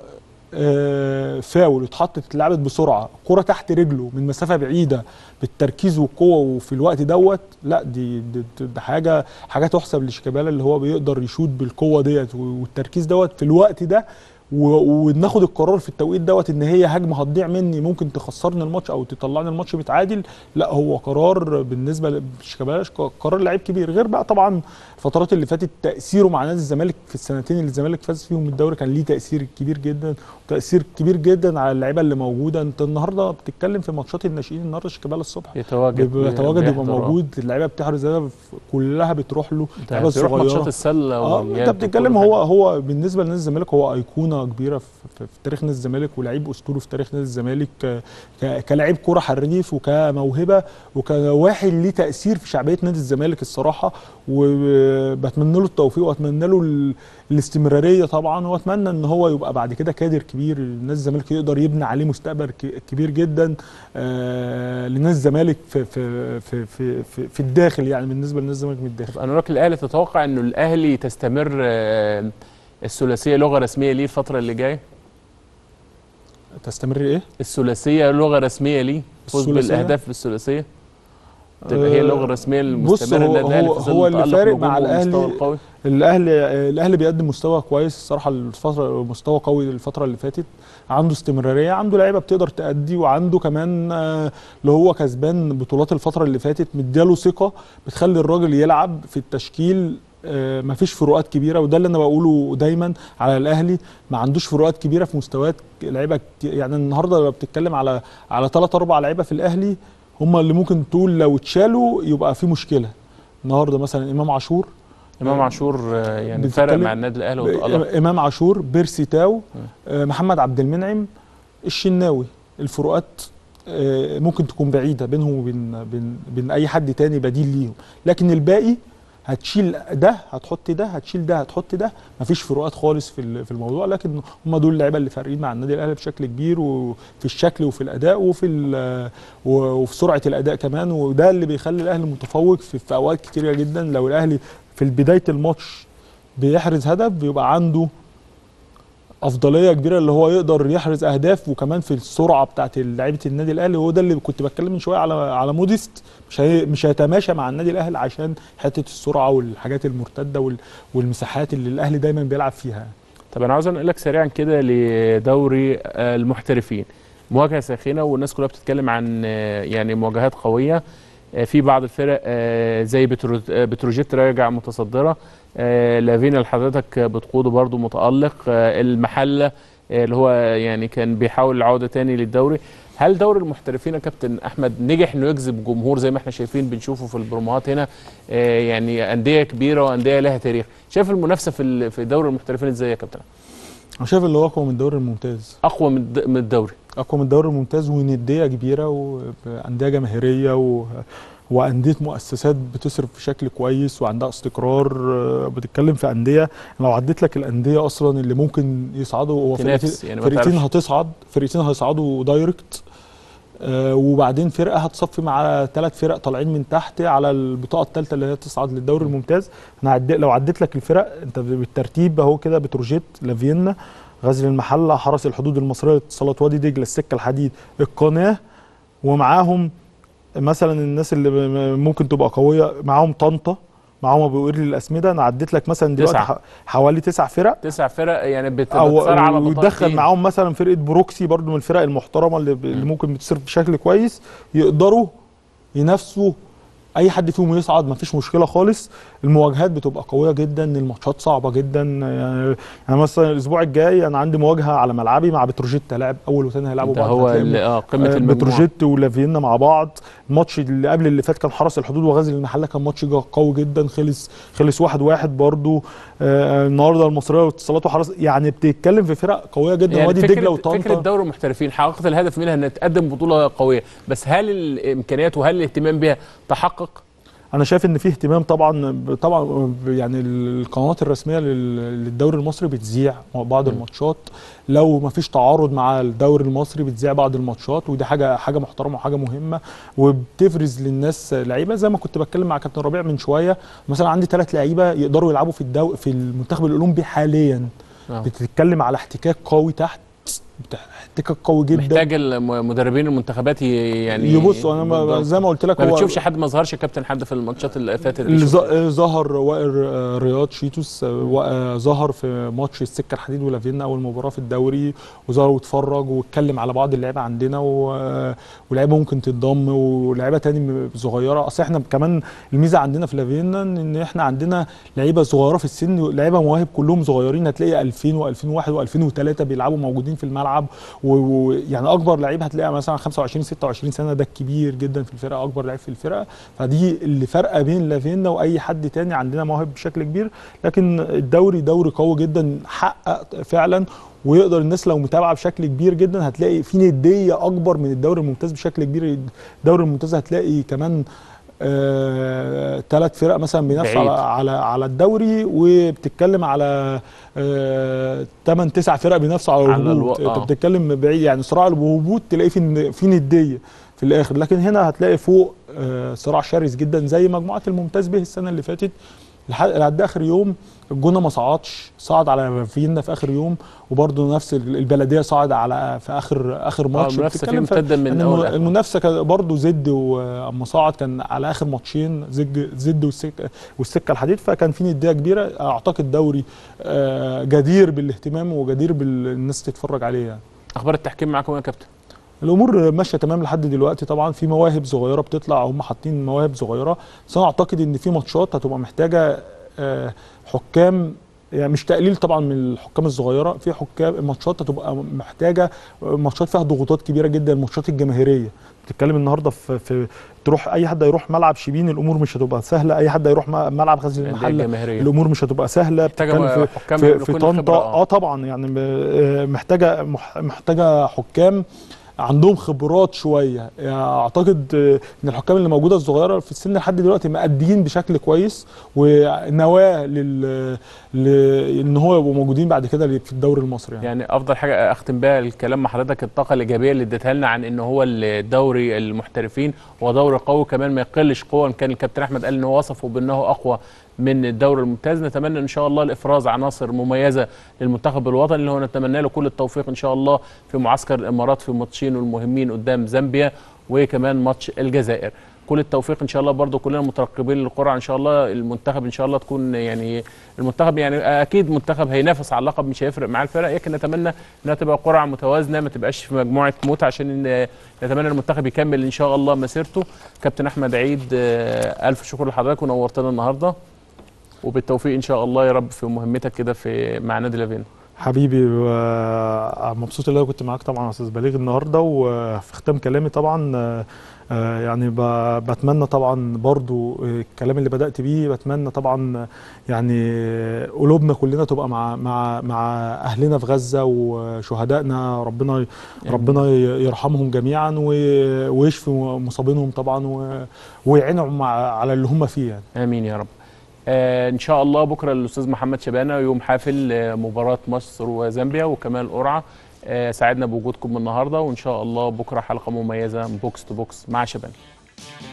آه، فاول اتحطت اتلعبت بسرعه كره تحت رجله من مسافه بعيده بالتركيز والقوه وفي الوقت دوت لا دي, دي, دي, دي حاجه حاجه تحسب لشيكابالا اللي هو بيقدر يشوط بالقوه ديت والتركيز دوت في الوقت ده و- وناخد القرار في التوقيت دوت ان هي هجمه هتضيع مني ممكن تخسرني الماتش او تطلعني الماتش متعادل لا هو قرار بالنسبه لشيكابالا قرار لعيب كبير غير بقى طبعا الفترات اللي فاتت تاثيره مع نادي الزمالك في السنتين اللي الزمالك فاز فيهم الدوري كان ليه تاثير كبير جدا تاثير كبير جدا على اللعيبه اللي موجوده انت النهارده بتتكلم في ماتشات الناشئين النهارده شيكابالا الصبح يتواجد بيبقى يتواجد يبقى بيحضر، آه. موجود اللعيبه بتحرز هدف كلها بتروح له ده اللعيبه بيروح ماتشات الصغيره السله اه واليد انت وكل بتتكلم حاجة. هو هو بالنسبه لنادي الزمالك هو ايقونه كبيره في, في, في تاريخ نادي الزمالك ولعيب اسطوري في تاريخ نادي الزمالك ك- ك- كلاعب كوره حريف وكموهبه وكواحد ليه تاثير في شعبيه نادي الزمالك الصراحه وبتمنى له التوفيق واتمنى له ال- الاستمراريه طبعا واتمنى ان هو يبقى بعد كده كادر كبير نادي الزمالك يقدر يبني عليه مستقبل ك- كبير جدا آه لنادي الزمالك في في في في, في, في الداخل يعني بالنسبه لنادي الزمالك من الداخل انا رايك الاهلي تتوقع انه الاهلي تستمر آه، الثلاثيه لغه رسميه ليه الفتره اللي جايه تستمر ايه؟ الثلاثيه لغه رسميه ليه فوز الثلاثية؟ بالاهداف في الثلاثيه تبقى هي اللغه الرسميه المستمره هو- للنادي الاهلي هو- في ظل هو اللي تألق فارق نجومه مع والمستوى الأهلي القوي الاهلي الاهلي بيقدم مستوى كويس الصراحه الفتره مستوى قوي الفتره اللي فاتت عنده استمراريه عنده لعيبه بتقدر تأدي وعنده كمان آه، اللي هو كسبان بطولات الفتره اللي فاتت مدياله ثقه بتخلي الراجل يلعب في التشكيل آه، مفيش فروقات كبيره وده اللي انا بقوله دايما على الاهلي ما عندوش فروقات كبيره في مستويات لعيبه ك- يعني النهارده لو بتتكلم على على ثلاث اربع لعيبه في الاهلي هم اللي ممكن تقول لو اتشالوا يبقى في مشكله النهارده مثلا امام عاشور امام عاشور آه، يعني بتتكلم- فرق مع النادي الاهلي وتألق امام عاشور بيرسي تاو آه، محمد عبد المنعم الشناوي الفروقات آه، ممكن تكون بعيده بينهم وبين بين, بين اي حد تاني بديل ليهم لكن الباقي هتشيل ده هتحط ده هتشيل ده هتحط ده مفيش فروقات خالص في ال- في الموضوع لكن هم دول اللعيبه اللي فارقين مع النادي الاهلي بشكل كبير وفي الشكل وفي الاداء وفي ال- و- وفي سرعه الاداء كمان وده اللي بيخلي الاهلي متفوق في, في اوقات كتيره جدا لو الاهلي في بدايه الماتش بيحرز هدف بيبقى عنده افضليه كبيره اللي هو يقدر يحرز اهداف وكمان في السرعه بتاعت لعيبه النادي الاهلي وهو ده اللي كنت بتكلم من شويه على على موديست مش هي مش هيتماشى مع النادي الاهلي عشان حته السرعه والحاجات المرتده وال- والمساحات اللي الاهلي دايما بيلعب فيها طب انا عاوز انقلك سريعا كده لدوري آه، المحترفين مواجهه ساخنه والناس كلها بتتكلم عن آه، يعني مواجهات قويه آه، في بعض الفرق آه، زي بترو- آه، بتروجيت راجع متصدره آه، لافينا اللي حضرتك بتقوده برضو متالق آه، المحله آه، اللي هو يعني كان بيحاول العوده تاني للدوري هل دوري المحترفين يا كابتن احمد نجح انه يجذب جمهور زي ما احنا شايفين بنشوفه في البروموهات هنا آه، يعني انديه كبيره وانديه لها تاريخ شايف المنافسه في ال- في دوري المحترفين ازاي يا كابتن انا شايف اللي هو اقوى من الدوري الممتاز اقوى من الد- من الدوري اقوى من الدوري الممتاز ونديه كبيره وانديه جماهيريه و... وانديه مؤسسات بتصرف بشكل كويس وعندها استقرار آه، بتتكلم في انديه لو عديت لك الانديه اصلا اللي ممكن يصعدوا هو تنافس، فرقتين, يعني ما فرقتين تعرفش. هتصعد فرقتين هيصعدوا دايركت آه، وبعدين فرقه هتصفي مع ثلاث فرق طالعين من تحت على البطاقه الثالثه اللي هي تصعد للدوري الممتاز انا عدي لو عديت لك الفرق انت بالترتيب اهو كده بتروجيت لافينا غزل المحله حرس الحدود المصريه اتصالات وادي دجله السكه الحديد القناه ومعاهم مثلا الناس اللي ب- ممكن تبقى قويه معاهم طنطا معاهم ابو قير للاسمده انا عديت لك مثلا دلوقتي تسعة. ح- حوالي تسع فرق تسع فرق يعني بت- او بتصارع على ويدخل بطاقتين. معاهم مثلا فرقه بروكسي برضو من الفرق المحترمه اللي, ب- اللي ممكن بتصرف بشكل كويس يقدروا ينافسوا اي حد فيهم يصعد مفيش مشكله خالص المواجهات بتبقى قويه جدا الماتشات صعبه جدا يعني يعني مثلا الاسبوع الجاي انا عندي مواجهه على ملعبي مع بتروجيت هيلاعب اول وثاني هيلعبوا ده بعض هو هتلاقي ال- اه قمه آه، المجموعه بتروجيت ولافينا مع بعض الماتش اللي قبل اللي فات كان حرس الحدود وغازل المحله كان ماتش جا- قوي جدا خلص خلص واحد واحد برضو آه النهارده المصريه واتصالات وحرس يعني بتتكلم في فرق قويه جدا يعني وادي فكرة دجله فكرة وطنطا دوري المحترفين حققت الهدف منها انها تقدم بطولة قوية بس هل الامكانيات وهل الاهتمام بها تحقق؟ انا شايف ان في اهتمام طبعا طبعا يعني القنوات الرسميه لل- للدوري المصري بتذيع بعض م. الماتشات لو ما فيش تعارض مع الدوري المصري بتذيع بعض الماتشات ودي حاجه حاجه محترمه وحاجه مهمه وبتفرز للناس لعيبه زي ما كنت بتكلم مع كابتن ربيع من شويه مثلا عندي ثلاث لعيبه يقدروا يلعبوا في الدو في المنتخب الاولمبي حاليا آه. بتتكلم على احتكاك قوي تحت بت- احتكاك قوي جدا محتاج المدربين المنتخبات ي- يعني يبصوا انا ما بالضبط. زي ما قلت لك ما هو بتشوفش حد ما ظهرش كابتن حد في الماتشات اللي فاتت اللي اللي ظ- شفناها. ظهر وائل آه، رياض شيتوس آه، و- آه، ظهر في ماتش السكه الحديد ولافينا اول مباراه في الدوري وظهر واتفرج واتكلم على بعض اللعيبه عندنا و- آه، ولعيبه ممكن تتضم ولعيبه تاني م- صغيره اصل احنا كمان الميزه عندنا في لافينا ان احنا عندنا لعيبه صغيره في السن لعيبه مواهب كلهم صغيرين هتلاقي 2000 و2001 و2003 بيلعبوا موجودين في الملعب ويعني اكبر لعيب هتلاقيها مثلا 25 26 سنه ده الكبير جدا في الفرقه اكبر لعيب في الفرقه فدي اللي فرقه بين لافينا واي حد تاني عندنا مواهب بشكل كبير لكن الدوري دوري قوي جدا حقق فعلا ويقدر الناس لو متابعه بشكل كبير جدا هتلاقي في نديه اكبر من الدوري الممتاز بشكل كبير الدوري الممتاز هتلاقي كمان ثلاث فرق مثلا بينافسوا بعيد. على على على الدوري وبتتكلم على ثمان تسع فرق بينافسوا على على الهبوط الو- انت آه. بتتكلم بعيد يعني صراع الهبوط تلاقي في في نديه في الاخر لكن هنا هتلاقي فوق آه، صراع شرس جدا زي مجموعه الممتاز به السنه اللي فاتت لحد لحد اخر يوم الجونه ما صعدش صعد على فيينا في اخر يوم وبرده نفس ال- البلديه صعد على في اخر اخر اه ماتش المنافسة فيه بتتكلم في- ممتدة من يعني اول الم- لآخر. المنافسه كان برضه زد واما صعد كان على اخر ماتشين زد زد والسكه والسكه الحديد فكان في نديه كبيره اعتقد دوري آه، جدير بالاهتمام وجدير بالناس تتفرج عليه يعني. اخبار التحكيم معاكم إيه يا كابتن؟ الامور ماشيه تمام لحد دلوقتي طبعا في مواهب صغيره بتطلع هم حاطين مواهب صغيره بس انا اعتقد ان في ماتشات هتبقى محتاجه آه، حكام يعني مش تقليل طبعا من الحكام الصغيره في حكام الماتشات هتبقى محتاجه ماتشات فيها ضغوطات كبيره جدا الماتشات الجماهيريه بتتكلم النهارده في, في تروح اي حد هيروح ملعب شبين الامور مش هتبقى سهله اي حد هيروح م- ملعب غزل الأندية المحله الجماهيرية الامور مش هتبقى سهله محتاجة بتتكلم في حكام في, في يكون طنطا خبرة، آه. اه طبعا يعني م- آه، محتاجه مح- محتاجه حكام عندهم خبرات شويه يعني اعتقد آه، ان الحكام اللي موجوده الصغيره في السن لحد دلوقتي مأديين بشكل كويس ونواه لل ل- ان هو يبقوا موجودين بعد كده في الدوري المصري يعني. يعني افضل حاجه اختم بيها الكلام مع حضرتك الطاقه الايجابيه اللي اديتها لنا عن ان هو الدوري المحترفين هو دوري قوي كمان ما يقلش قوه ان كان الكابتن احمد قال ان هو وصفه بانه اقوى من الدوري الممتاز نتمنى ان شاء الله الافراز عناصر مميزه للمنتخب الوطني اللي هو نتمنى له كل التوفيق ان شاء الله في معسكر الامارات في ماتشين المهمين قدام زامبيا وكمان ماتش الجزائر كل التوفيق ان شاء الله برضو كلنا مترقبين للقرعه ان شاء الله المنتخب ان شاء الله تكون يعني المنتخب يعني اكيد منتخب هينافس على اللقب مش هيفرق مع الفرق لكن نتمنى انها تبقى قرعه متوازنه ما تبقاش في مجموعه موت عشان إن- نتمنى المنتخب يكمل ان شاء الله مسيرته كابتن احمد عيد آه، الف شكر لحضرتك ونورتنا النهارده وبالتوفيق ان شاء الله يا رب في مهمتك كده في مع نادي لافين حبيبي و- مبسوط ان انا كنت معاك طبعا يا استاذ بليغ النهارده وفي ختام كلامي طبعا آه، آه، يعني ب- بتمنى طبعا برضو آه، الكلام اللي بدات بيه بتمنى طبعا آه، يعني قلوبنا كلنا تبقى مع مع مع اهلنا في غزه وشهدائنا ربنا ربنا ي- يرحمهم جميعا و- ويشفي مصابينهم طبعا و- ويعينهم مع- على اللي هم فيه يعني امين يا رب آه ان شاء الله بكره الاستاذ محمد شبانه يوم حافل آه، مباراه مصر وزامبيا وكمان القرعه آه سعدنا بوجودكم النهارده وان شاء الله بكره حلقه مميزه بوكس تو بوكس مع شبانه